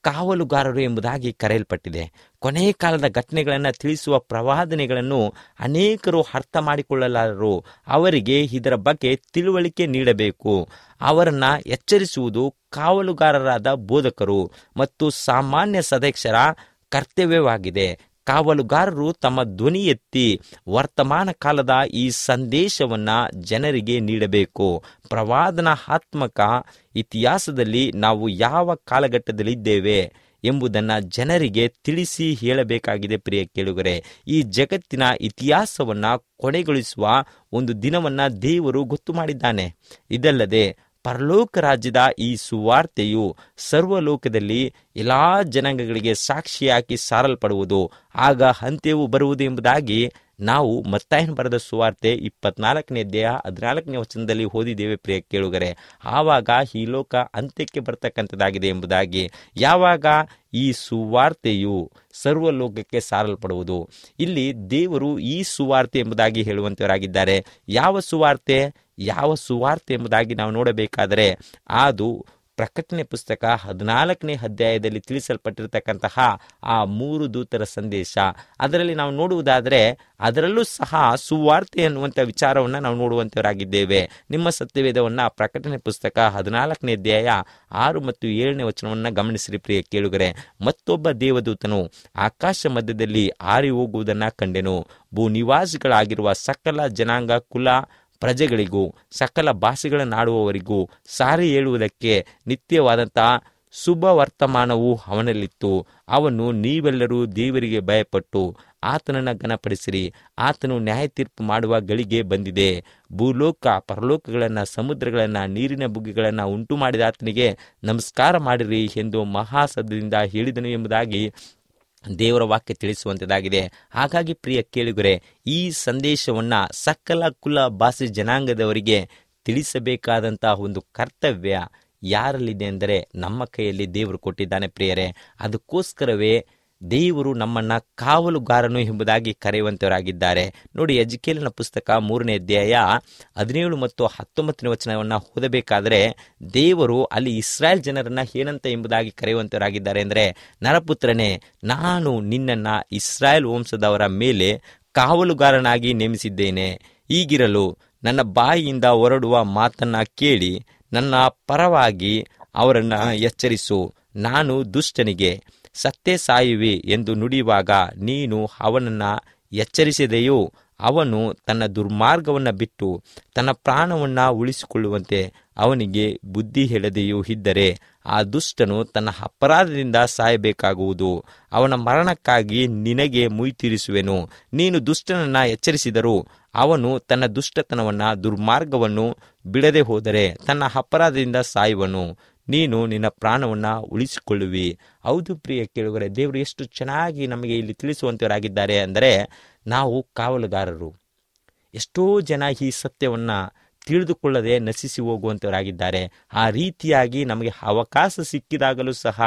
Speaker 3: ಕಾವಲುಗಾರರು ಎಂಬುದಾಗಿ ಕರೆಯಲ್ಪಟ್ಟಿದೆ ಕೊನೆ ಕಾಲದ ಘಟನೆಗಳನ್ನು ತಿಳಿಸುವ ಪ್ರವಾದನೆಗಳನ್ನು ಅನೇಕರು ಅರ್ಥ ಮಾಡಿಕೊಳ್ಳಲಾರರು ಅವರಿಗೆ ಇದರ ಬಗ್ಗೆ ತಿಳುವಳಿಕೆ ನೀಡಬೇಕು ಅವರನ್ನ ಎಚ್ಚರಿಸುವುದು ಕಾವಲುಗಾರರಾದ ಬೋಧಕರು ಮತ್ತು ಸಾಮಾನ್ಯ ಸದಸ್ಯರ ಕರ್ತವ್ಯವಾಗಿದೆ ಕಾವಲುಗಾರರು ತಮ್ಮ ಧ್ವನಿ ಎತ್ತಿ ವರ್ತಮಾನ ಕಾಲದ ಈ ಸಂದೇಶವನ್ನ ಜನರಿಗೆ ನೀಡಬೇಕು ಪ್ರವಾದನಾತ್ಮಕ ಇತಿಹಾಸದಲ್ಲಿ ನಾವು ಯಾವ ಕಾಲಘಟ್ಟದಲ್ಲಿದ್ದೇವೆ ಎಂಬುದನ್ನು ಜನರಿಗೆ ತಿಳಿಸಿ ಹೇಳಬೇಕಾಗಿದೆ ಪ್ರಿಯ ಕೇಳುಗರೆ ಈ ಜಗತ್ತಿನ ಇತಿಹಾಸವನ್ನ ಕೊನೆಗೊಳಿಸುವ ಒಂದು ದಿನವನ್ನ ದೇವರು ಗೊತ್ತು ಮಾಡಿದ್ದಾನೆ ಇದಲ್ಲದೆ ಪರಲೋಕ ರಾಜ್ಯದ ಈ ಸುವಾರ್ತೆಯು ಸರ್ವಲೋಕದಲ್ಲಿ ಎಲ್ಲಾ ಜನಾಂಗಗಳಿಗೆ ಸಾಕ್ಷಿಯಾಗಿ ಸಾರಲ್ಪಡುವುದು ಆಗ ಅಂತ್ಯವು ಬರುವುದು ಎಂಬುದಾಗಿ ನಾವು ಮತ್ತಾಯನ ಬರೆದ ಸುವಾರ್ತೆ ಇಪ್ಪತ್ನಾಲ್ಕನೇ ಅಧ್ಯಾಯ ಹದಿನಾಲ್ಕನೇ ವಚನದಲ್ಲಿ ಓದಿದ್ದೇವೆ ಪ್ರಿಯ ಕೇಳುಗರೆ ಆವಾಗ ಈ ಲೋಕ ಅಂತ್ಯಕ್ಕೆ ಬರ್ತಕ್ಕಂಥದ್ದಾಗಿದೆ ಎಂಬುದಾಗಿ ಯಾವಾಗ ಈ ಸುವಾರ್ತೆಯು ಸರ್ವಲೋಕಕ್ಕೆ ಸಾರಲ್ಪಡುವುದು ಇಲ್ಲಿ ದೇವರು ಈ ಸುವಾರ್ತೆ ಎಂಬುದಾಗಿ ಹೇಳುವಂತವರಾಗಿದ್ದಾರೆ ಯಾವ ಸುವಾರ್ತೆ ಯಾವ ಸುವಾರ್ತೆ ಎಂಬುದಾಗಿ ನಾವು ನೋಡಬೇಕಾದರೆ ಅದು ಪ್ರಕಟಣೆ ಪುಸ್ತಕ ಹದಿನಾಲ್ಕನೇ ಅಧ್ಯಾಯದಲ್ಲಿ ತಿಳಿಸಲ್ಪಟ್ಟಿರತಕ್ಕಂತಹ ಆ ಮೂರು ದೂತರ ಸಂದೇಶ ಅದರಲ್ಲಿ ನಾವು ನೋಡುವುದಾದರೆ ಅದರಲ್ಲೂ ಸಹ ಸುವಾರ್ತೆ ಅನ್ನುವಂಥ ವಿಚಾರವನ್ನು ನಾವು ನೋಡುವಂತವರಾಗಿದ್ದೇವೆ ನಿಮ್ಮ ಸತ್ಯವೇದವನ್ನು ಪ್ರಕಟಣೆ ಪುಸ್ತಕ ಹದಿನಾಲ್ಕನೇ ಅಧ್ಯಾಯ ಆರು ಮತ್ತು ಏಳನೇ ವಚನವನ್ನು ಗಮನಿಸಿರಿ ಪ್ರಿಯ ಕೇಳುಗರೆ ಮತ್ತೊಬ್ಬ ದೇವದೂತನು ಆಕಾಶ ಮಧ್ಯದಲ್ಲಿ ಹಾರಿ ಹೋಗುವುದನ್ನು ಕಂಡೆನು ಭೂ ನಿವಾಸಿಗಳಾಗಿರುವ ಸಕಲ ಜನಾಂಗ ಕುಲ ಪ್ರಜೆಗಳಿಗೂ ಸಕಲ ಭಾಷೆಗಳನ್ನಾಡುವವರಿಗೂ ಸಾರಿ ಹೇಳುವುದಕ್ಕೆ ನಿತ್ಯವಾದಂತಹ ಶುಭ ವರ್ತಮಾನವು ಅವನಲ್ಲಿತ್ತು ಅವನು ನೀವೆಲ್ಲರೂ ದೇವರಿಗೆ ಭಯಪಟ್ಟು ಆತನನ್ನು ಘನಪಡಿಸಿರಿ ಆತನು ನ್ಯಾಯ ತೀರ್ಪು ಮಾಡುವ ಗಳಿಗೆ ಬಂದಿದೆ ಭೂಲೋಕ ಪರಲೋಕಗಳನ್ನು ಸಮುದ್ರಗಳನ್ನು ನೀರಿನ ಬುಗ್ಗೆಗಳನ್ನು ಉಂಟು ಮಾಡಿದ ಆತನಿಗೆ ನಮಸ್ಕಾರ ಮಾಡಿರಿ ಎಂದು ಮಹಾಸದ್ದಿಂದ ಹೇಳಿದನು ಎಂಬುದಾಗಿ ದೇವರ ವಾಕ್ಯ ತಿಳಿಸುವಂಥದ್ದಾಗಿದೆ ಹಾಗಾಗಿ ಪ್ರಿಯ ಕೇಳುಗರೆ ಈ ಸಂದೇಶವನ್ನ ಸಕಲ ಕುಲ ಭಾಷೆ ಜನಾಂಗದವರಿಗೆ ತಿಳಿಸಬೇಕಾದಂತಹ ಒಂದು ಕರ್ತವ್ಯ ಯಾರಲ್ಲಿದೆ ಎಂದರೆ ನಮ್ಮ ಕೈಯಲ್ಲಿ ದೇವರು ಕೊಟ್ಟಿದ್ದಾನೆ ಪ್ರಿಯರೇ ಅದಕ್ಕೋಸ್ಕರವೇ ದೇವರು ನಮ್ಮನ್ನ ಕಾವಲುಗಾರನು ಎಂಬುದಾಗಿ ಕರೆಯುವಂತವರಾಗಿದ್ದಾರೆ ನೋಡಿ ಎಜುಕೇಲಿನ ಪುಸ್ತಕ ಮೂರನೇ ಅಧ್ಯಾಯ ಹದಿನೇಳು ಮತ್ತು ಹತ್ತೊಂಬತ್ತನೇ ವಚನವನ್ನು ಓದಬೇಕಾದರೆ ದೇವರು ಅಲ್ಲಿ ಇಸ್ರಾಯೇಲ್ ಜನರನ್ನ ಏನಂತ ಎಂಬುದಾಗಿ ಕರೆಯುವಂತವರಾಗಿದ್ದಾರೆ ಅಂದರೆ ನರಪುತ್ರನೇ ನಾನು ನಿನ್ನನ್ನ ಇಸ್ರಾಯೇಲ್ ವಂಶದವರ ಮೇಲೆ ಕಾವಲುಗಾರನಾಗಿ ನೇಮಿಸಿದ್ದೇನೆ ಈಗಿರಲು ನನ್ನ ಬಾಯಿಯಿಂದ ಹೊರಡುವ ಮಾತನ್ನ ಕೇಳಿ ನನ್ನ ಪರವಾಗಿ ಅವರನ್ನ ಎಚ್ಚರಿಸು ನಾನು ದುಷ್ಟನಿಗೆ ಸತ್ತೇ ಸಾಯುವಿ ಎಂದು ನುಡಿಯುವಾಗ ನೀನು ಅವನನ್ನ ಎಚ್ಚರಿಸಿದೆಯೋ ಅವನು ತನ್ನ ದುರ್ಮಾರ್ಗವನ್ನು ಬಿಟ್ಟು ತನ್ನ ಪ್ರಾಣವನ್ನ ಉಳಿಸಿಕೊಳ್ಳುವಂತೆ ಅವನಿಗೆ ಬುದ್ಧಿ ಹೇಳದೆಯೂ ಇದ್ದರೆ ಆ ದುಷ್ಟನು ತನ್ನ ಅಪರಾಧದಿಂದ ಸಾಯಬೇಕಾಗುವುದು ಅವನ ಮರಣಕ್ಕಾಗಿ ನಿನಗೆ ಮುಯ್ತಿರಿಸುವೆನು ನೀನು ದುಷ್ಟನನ್ನ ಎಚ್ಚರಿಸಿದರೂ ಅವನು ತನ್ನ ದುಷ್ಟತನವನ್ನ ದುರ್ಮಾರ್ಗವನ್ನು ಬಿಡದೆ ಹೋದರೆ ತನ್ನ ಅಪರಾಧದಿಂದ ಸಾಯುವನು ನೀನು ನಿನ್ನ ಪ್ರಾಣವನ್ನ ಉಳಿಸಿಕೊಳ್ಳುವಿ ಹೌದು ಪ್ರಿಯ ಕೇಳುಗರೆ ದೇವರು ಎಷ್ಟು ಚೆನ್ನಾಗಿ ನಮಗೆ ಇಲ್ಲಿ ತಿಳಿಸುವಂತವರಾಗಿದ್ದಾರೆ ಅಂದರೆ ನಾವು ಕಾವಲುಗಾರರು ಎಷ್ಟೋ ಜನ ಈ ಸತ್ಯವನ್ನ ತಿಳಿದುಕೊಳ್ಳದೆ ನಶಿಸಿ ಹೋಗುವಂತವರಾಗಿದ್ದಾರೆ ಆ ರೀತಿಯಾಗಿ ನಮಗೆ ಅವಕಾಶ ಸಿಕ್ಕಿದಾಗಲೂ ಸಹ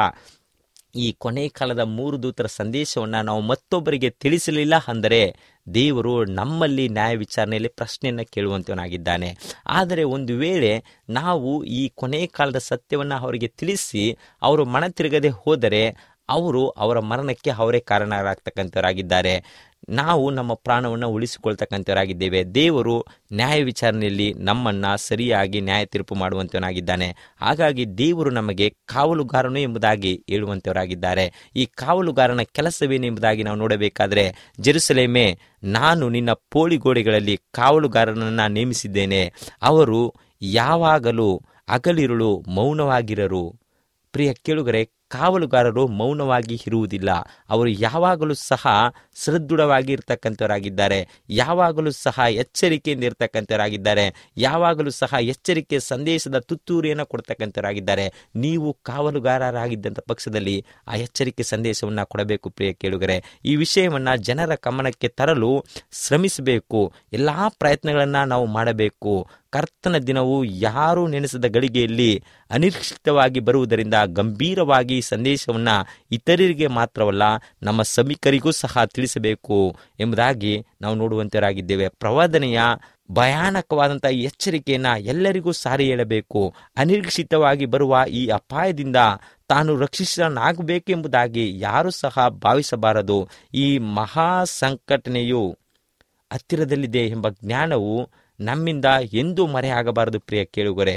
Speaker 3: ಈ ಕೊನೆ ಕಾಲದ ಮೂರು ದೂತರ ಸಂದೇಶವನ್ನು ನಾವು ಮತ್ತೊಬ್ಬರಿಗೆ ತಿಳಿಸಲಿಲ್ಲ ಅಂದರೆ ದೇವರು ನಮ್ಮಲ್ಲಿ ನ್ಯಾಯ ವಿಚಾರಣೆಯಲ್ಲಿ ಪ್ರಶ್ನೆಯನ್ನು ಕೇಳುವಂತವನಾಗಿದ್ದಾನೆ ಆದರೆ ಒಂದು ವೇಳೆ ನಾವು ಈ ಕೊನೆ ಕಾಲದ ಸತ್ಯವನ್ನು ಅವರಿಗೆ ತಿಳಿಸಿ ಅವರು ಮನ ತಿರುಗದೆ ಹೋದರೆ ಅವರು ಅವರ ಮರಣಕ್ಕೆ ಅವರೇ ಕಾರಣರಾಗ್ತಕ್ಕಂಥವರಾಗಿದ್ದಾರೆ ನಾವು ನಮ್ಮ ಪ್ರಾಣವನ್ನು ಉಳಿಸಿಕೊಳ್ತಕ್ಕಂಥವರಾಗಿದ್ದೇವೆ ದೇವರು ನ್ಯಾಯ ವಿಚಾರಣೆಯಲ್ಲಿ ನಮ್ಮನ್ನ ಸರಿಯಾಗಿ ನ್ಯಾಯ ತೀರ್ಪು ಮಾಡುವಂತವನಾಗಿದ್ದಾನೆ ಹಾಗಾಗಿ ದೇವರು ನಮಗೆ ಕಾವಲುಗಾರನು ಎಂಬುದಾಗಿ ಹೇಳುವಂತವರಾಗಿದ್ದಾರೆ ಈ ಕಾವಲುಗಾರನ ಕೆಲಸವೇನು ಎಂಬುದಾಗಿ ನಾವು ನೋಡಬೇಕಾದ್ರೆ ಜೆರುಸಲೇಮೇ ನಾನು ನಿನ್ನ ಪೋಳಿಗೋಡೆಗಳಲ್ಲಿ ಕಾವಲುಗಾರನನ್ನ ನೇಮಿಸಿದ್ದೇನೆ ಅವರು ಯಾವಾಗಲೂ ಹಗಲಿರುಳು ಮೌನವಾಗಿರರು ಪ್ರಿಯ ಕೇಳುಗರೆ ಕಾವಲುಗಾರರು ಮೌನವಾಗಿ ಇರುವುದಿಲ್ಲ ಅವರು ಯಾವಾಗಲೂ ಸಹ ಸದೃಢವಾಗಿ ಇರ್ತಕ್ಕಂಥವರಾಗಿದ್ದಾರೆ ಯಾವಾಗಲೂ ಸಹ ಎಚ್ಚರಿಕೆಯಿಂದ ಇರ್ತಕ್ಕಂಥವರಾಗಿದ್ದಾರೆ ಯಾವಾಗಲೂ ಸಹ ಎಚ್ಚರಿಕೆ ಸಂದೇಶದ ತುತ್ತೂರಿಯನ್ನು ಕೊಡ್ತಕ್ಕಂಥವರಾಗಿದ್ದಾರೆ ನೀವು ಕಾವಲುಗಾರರಾಗಿದ್ದಂಥ ಪಕ್ಷದಲ್ಲಿ ಆ ಎಚ್ಚರಿಕೆ ಸಂದೇಶವನ್ನು ಕೊಡಬೇಕು ಪ್ರಿಯ ಕೇಳುಗರೆ ಈ ವಿಷಯವನ್ನ ಜನರ ಗಮನಕ್ಕೆ ತರಲು ಶ್ರಮಿಸಬೇಕು ಎಲ್ಲಾ ಪ್ರಯತ್ನಗಳನ್ನ ನಾವು ಮಾಡಬೇಕು ಕರ್ತನ ದಿನವು ಯಾರೂ ನೆನೆಸದ ಗಳಿಗೆಯಲ್ಲಿ ಅನಿರೀಕ್ಷಿತವಾಗಿ ಬರುವುದರಿಂದ ಗಂಭೀರವಾಗಿ ಈ ಸಂದೇಶವನ್ನ ಇತರರಿಗೆ ಮಾತ್ರವಲ್ಲ ನಮ್ಮ ಸಭಿಕರಿಗೂ ಸಹ ತಿಳಿಸಬೇಕು ಎಂಬುದಾಗಿ ನಾವು ನೋಡುವಂತರಾಗಿದ್ದೇವೆ ಪ್ರವಾದನೆಯ ಭಯಾನಕವಾದಂತಹ ಎಚ್ಚರಿಕೆಯನ್ನ ಎಲ್ಲರಿಗೂ ಸಾರಿ ಹೇಳಬೇಕು ಅನಿರೀಕ್ಷಿತವಾಗಿ ಬರುವ ಈ ಅಪಾಯದಿಂದ ತಾನು ರಕ್ಷಿಸನಾಗಬೇಕೆಂಬುದಾಗಿ ಯಾರು ಸಹ ಭಾವಿಸಬಾರದು ಈ ಮಹಾ ಸಂಘಟನೆಯು ಹತ್ತಿರದಲ್ಲಿದೆ ಎಂಬ ಜ್ಞಾನವು ನಮ್ಮಿಂದ ಎಂದೂ ಮರೆಯಾಗಬಾರದು ಪ್ರಿಯ ಕೇಳುಗರೆ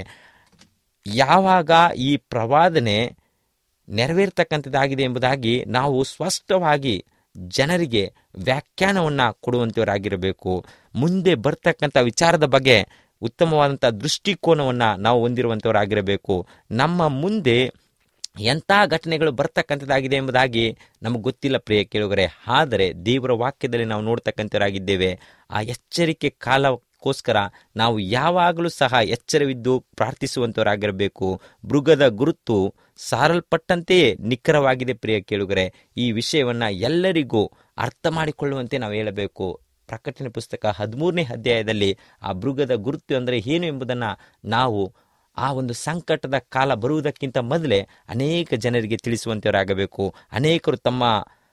Speaker 3: ಯಾವಾಗ ಈ ಪ್ರವಾದನೆ ನೆರವೇರ್ತಕ್ಕಂಥದ್ದಾಗಿದೆ ಎಂಬುದಾಗಿ ನಾವು ಸ್ಪಷ್ಟವಾಗಿ ಜನರಿಗೆ ವ್ಯಾಖ್ಯಾನವನ್ನು ಕೊಡುವಂಥವರಾಗಿರಬೇಕು ಮುಂದೆ ಬರ್ತಕ್ಕಂಥ ವಿಚಾರದ ಬಗ್ಗೆ ಉತ್ತಮವಾದಂಥ ದೃಷ್ಟಿಕೋನವನ್ನು ನಾವು ಹೊಂದಿರುವಂಥವರಾಗಿರಬೇಕು ನಮ್ಮ ಮುಂದೆ ಎಂಥ ಘಟನೆಗಳು ಬರ್ತಕ್ಕಂಥದ್ದಾಗಿದೆ ಎಂಬುದಾಗಿ ನಮಗೆ ಗೊತ್ತಿಲ್ಲ ಪ್ರಿಯ ಕೇಳುಗರೆ ಆದರೆ ದೇವರ ವಾಕ್ಯದಲ್ಲಿ ನಾವು ನೋಡ್ತಕ್ಕಂಥವರಾಗಿದ್ದೇವೆ ಆ ಎಚ್ಚರಿಕೆ ಕಾಲಕ್ಕೋಸ್ಕರ ನಾವು ಯಾವಾಗಲೂ ಸಹ ಎಚ್ಚರವಿದ್ದು ಪ್ರಾರ್ಥಿಸುವಂಥವರಾಗಿರಬೇಕು ಮೃಗದ ಗುರುತು ಸಾರಲ್ಪಟ್ಟಂತೆಯೇ ನಿಖರವಾಗಿದೆ ಪ್ರಿಯ ಕೇಳುಗರೆ ಈ ವಿಷಯವನ್ನು ಎಲ್ಲರಿಗೂ ಅರ್ಥ ಮಾಡಿಕೊಳ್ಳುವಂತೆ ನಾವು ಹೇಳಬೇಕು ಪ್ರಕಟಣೆ ಪುಸ್ತಕ ಹದಿಮೂರನೇ ಅಧ್ಯಾಯದಲ್ಲಿ ಆ ಮೃಗದ ಗುರುತು ಅಂದರೆ ಏನು ಎಂಬುದನ್ನು ನಾವು ಆ ಒಂದು ಸಂಕಟದ ಕಾಲ ಬರುವುದಕ್ಕಿಂತ ಮೊದಲೇ ಅನೇಕ ಜನರಿಗೆ ತಿಳಿಸುವಂಥವರಾಗಬೇಕು ಅನೇಕರು ತಮ್ಮ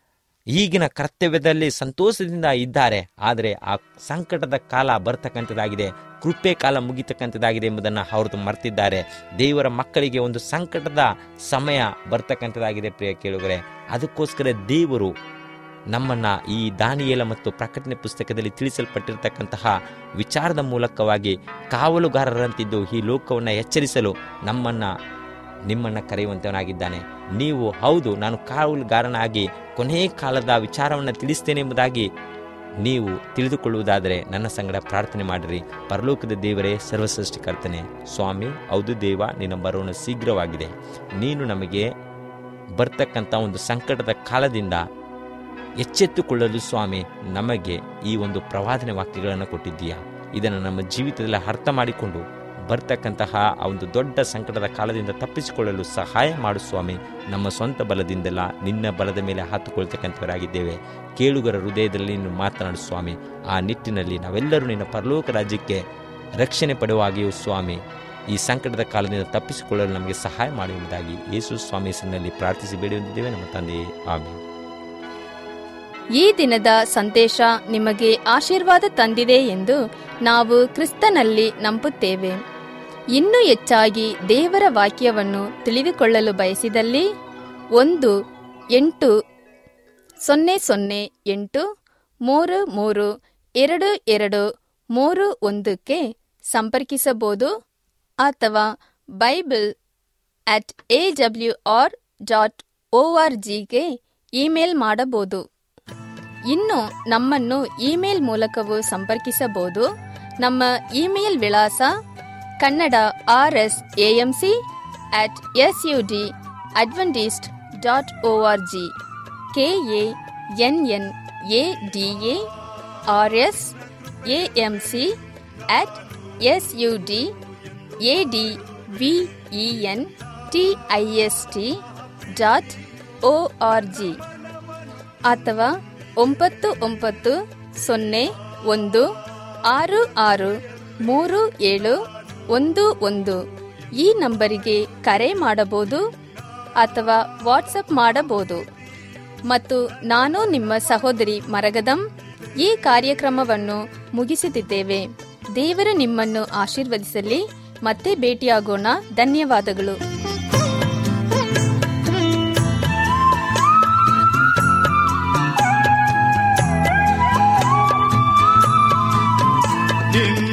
Speaker 3: ಈಗಿನ ಕರ್ತವ್ಯದಲ್ಲಿ ಸಂತೋಷದಿಂದ ಇದ್ದಾರೆ ಆದರೆ ಆ ಸಂಕಟದ ಕಾಲ ಬರ್ತಕ್ಕಂಥದ್ದಾಗಿದೆ ಕೃಪೆ ಕಾಲ ಮುಗಿತಕ್ಕಂಥದ್ದಾಗಿದೆ ಎಂಬುದನ್ನು ಅವರು ಮರ್ತಿದ್ದಾರೆ ದೇವರ ಮಕ್ಕಳಿಗೆ ಒಂದು ಸಂಕಟದ ಸಮಯ ಬರ್ತಕ್ಕಂಥದ್ದಾಗಿದೆ ಪ್ರಿಯ ಕೇಳುಗರೆ ಅದಕ್ಕೋಸ್ಕರ ದೇವರು ನಮ್ಮನ್ನ ಈ ದಾನಿಯೇಲ ಮತ್ತು ಪ್ರಕಟಣೆ ಪುಸ್ತಕದಲ್ಲಿ ತಿಳಿಸಲ್ಪಟ್ಟಿರತಕ್ಕಂತಹ ವಿಚಾರದ ಮೂಲಕವಾಗಿ ಕಾವಲುಗಾರರಂತಿದ್ದು ಈ ಲೋಕವನ್ನು ಎಚ್ಚರಿಸಲು ನಮ್ಮನ್ನ ನಿಮ್ಮನ್ನ ಕರೆಯುವಂತವನಾಗಿದ್ದಾನೆ ನೀವು ಹೌದು ನಾನು ಕಾವಲುಗಾರನಾಗಿ ಕೊನೆಯ ಕಾಲದ ವಿಚಾರವನ್ನು ತಿಳಿಸ್ತೇನೆ ಎಂಬುದಾಗಿ ನೀವು ತಿಳಿದುಕೊಳ್ಳುವುದಾದರೆ ನನ್ನ ಸಂಗಡ ಪ್ರಾರ್ಥನೆ ಮಾಡಿರಿ ಪರಲೋಕದ ದೇವರೇ ಸರ್ವಸೃಷ್ಟಿಕರ್ತನೆ ಸ್ವಾಮಿ ಹೌದು ದೇವ ನಿನ್ನ ಬರೋಣ ಶೀಘ್ರವಾಗಿದೆ ನೀನು ನಮಗೆ ಬರ್ತಕ್ಕಂಥ ಒಂದು ಸಂಕಟದ ಕಾಲದಿಂದ ಎಚ್ಚೆತ್ತುಕೊಳ್ಳಲು ಸ್ವಾಮಿ ನಮಗೆ ಈ ಒಂದು ಪ್ರವಾದನೆ ವಾಕ್ಯಗಳನ್ನು ಕೊಟ್ಟಿದ್ದೀಯಾ ಇದನ್ನು ನಮ್ಮ ಜೀವಿತದಲ್ಲಿ ಅರ್ಥ ಮಾಡಿಕೊಂಡು ಬರ್ತಕ್ಕಂತಹ ಆ ಒಂದು ದೊಡ್ಡ ಸಂಕಟದ ಕಾಲದಿಂದ ತಪ್ಪಿಸಿಕೊಳ್ಳಲು ಸಹಾಯ ಮಾಡು ಸ್ವಾಮಿ ನಮ್ಮ ಸ್ವಂತ ಬಲದಿಂದಲ್ಲ ನಿನ್ನ ಬಲದ ಮೇಲೆ ಹಾತುಕೊಳ್ತಕ್ಕಂಥವರಾಗಿದ್ದೇವೆ ಕೇಳುಗರ ಹೃದಯದಲ್ಲಿ ನೀನು ಮಾತನಾಡು ಸ್ವಾಮಿ ಆ ನಿಟ್ಟಿನಲ್ಲಿ ನಾವೆಲ್ಲರೂ ನಿನ್ನ ಪರಲೋಕ ರಾಜ್ಯಕ್ಕೆ ರಕ್ಷಣೆ ಪಡುವಾಗಿಯೂ ಸ್ವಾಮಿ ಈ ಸಂಕಟದ ಕಾಲದಿಂದ ತಪ್ಪಿಸಿಕೊಳ್ಳಲು ನಮಗೆ ಸಹಾಯ ಮಾಡುವುದಾಗಿ ಯೇಸು ಸ್ವಾಮಿ ಹೆಸರಿನಲ್ಲಿ ಪ್ರಾರ್ಥಿಸಿ ಬೇಡುವಂತಿದ್ದೇವೆ ನಮ್ಮ ತಂದೆಯೇ ಆಮೇಲೆ
Speaker 1: ಈ ದಿನದ ಸಂದೇಶ ನಿಮಗೆ ಆಶೀರ್ವಾದ ತಂದಿದೆ ಎಂದು ನಾವು ಕ್ರಿಸ್ತನಲ್ಲಿ ನಂಬುತ್ತೇವೆ ಇನ್ನೂ ಹೆಚ್ಚಾಗಿ ದೇವರ ವಾಕ್ಯವನ್ನು ತಿಳಿದುಕೊಳ್ಳಲು ಬಯಸಿದಲ್ಲಿ ಒಂದು ಎಂಟು ಸೊನ್ನೆ ಸೊನ್ನೆ ಎಂಟು ಮೂರು ಮೂರು ಎರಡು ಎರಡು ಮೂರು ಒಂದಕ್ಕೆ ಸಂಪರ್ಕಿಸಬಹುದು ಅಥವಾ Bible at A W R dot O R ಜಿಗೆ ಇಮೇಲ್ ಮಾಡಬಹುದು ಇನ್ನು ನಮ್ಮನ್ನು ಇಮೇಲ್ ಮೂಲಕವೂ ಸಂಪರ್ಕಿಸಬಹುದು ನಮ್ಮ ಇಮೇಲ್ ವಿಳಾಸ Kannada R S AMC at S U D Adventist dot O R G K A N N A D A R S AM C at S U D A D V E N T I S T dot O R G ಅಥವಾ ಒಂಬತ್ತು ಒಂಬತ್ತು ಸೊನ್ನೆ ಒಂದು ಆರು ಆರು ಮೂರು ಏಳು ಒಂದು ಒಂದು ಈ ನಂಬರಿಗೆ ಕರೆ ಮಾಡಬಹುದು ಅಥವಾ ವಾಟ್ಸಪ್ ಮಾಡಬಹುದು ಮತ್ತು ನಾನು ನಿಮ್ಮ ಸಹೋದರಿ ಮರಗದಂ ಈ ಕಾರ್ಯಕ್ರಮವನ್ನು ಮುಗಿಸುತ್ತಿದ್ದೇವೆ ದೇವರು ನಿಮ್ಮನ್ನು ಆಶೀರ್ವದಿಸಲಿ ಮತ್ತೆ ಭೇಟಿಯಾಗೋಣ ಧನ್ಯವಾದಗಳು
Speaker 2: ನಿನ್ನ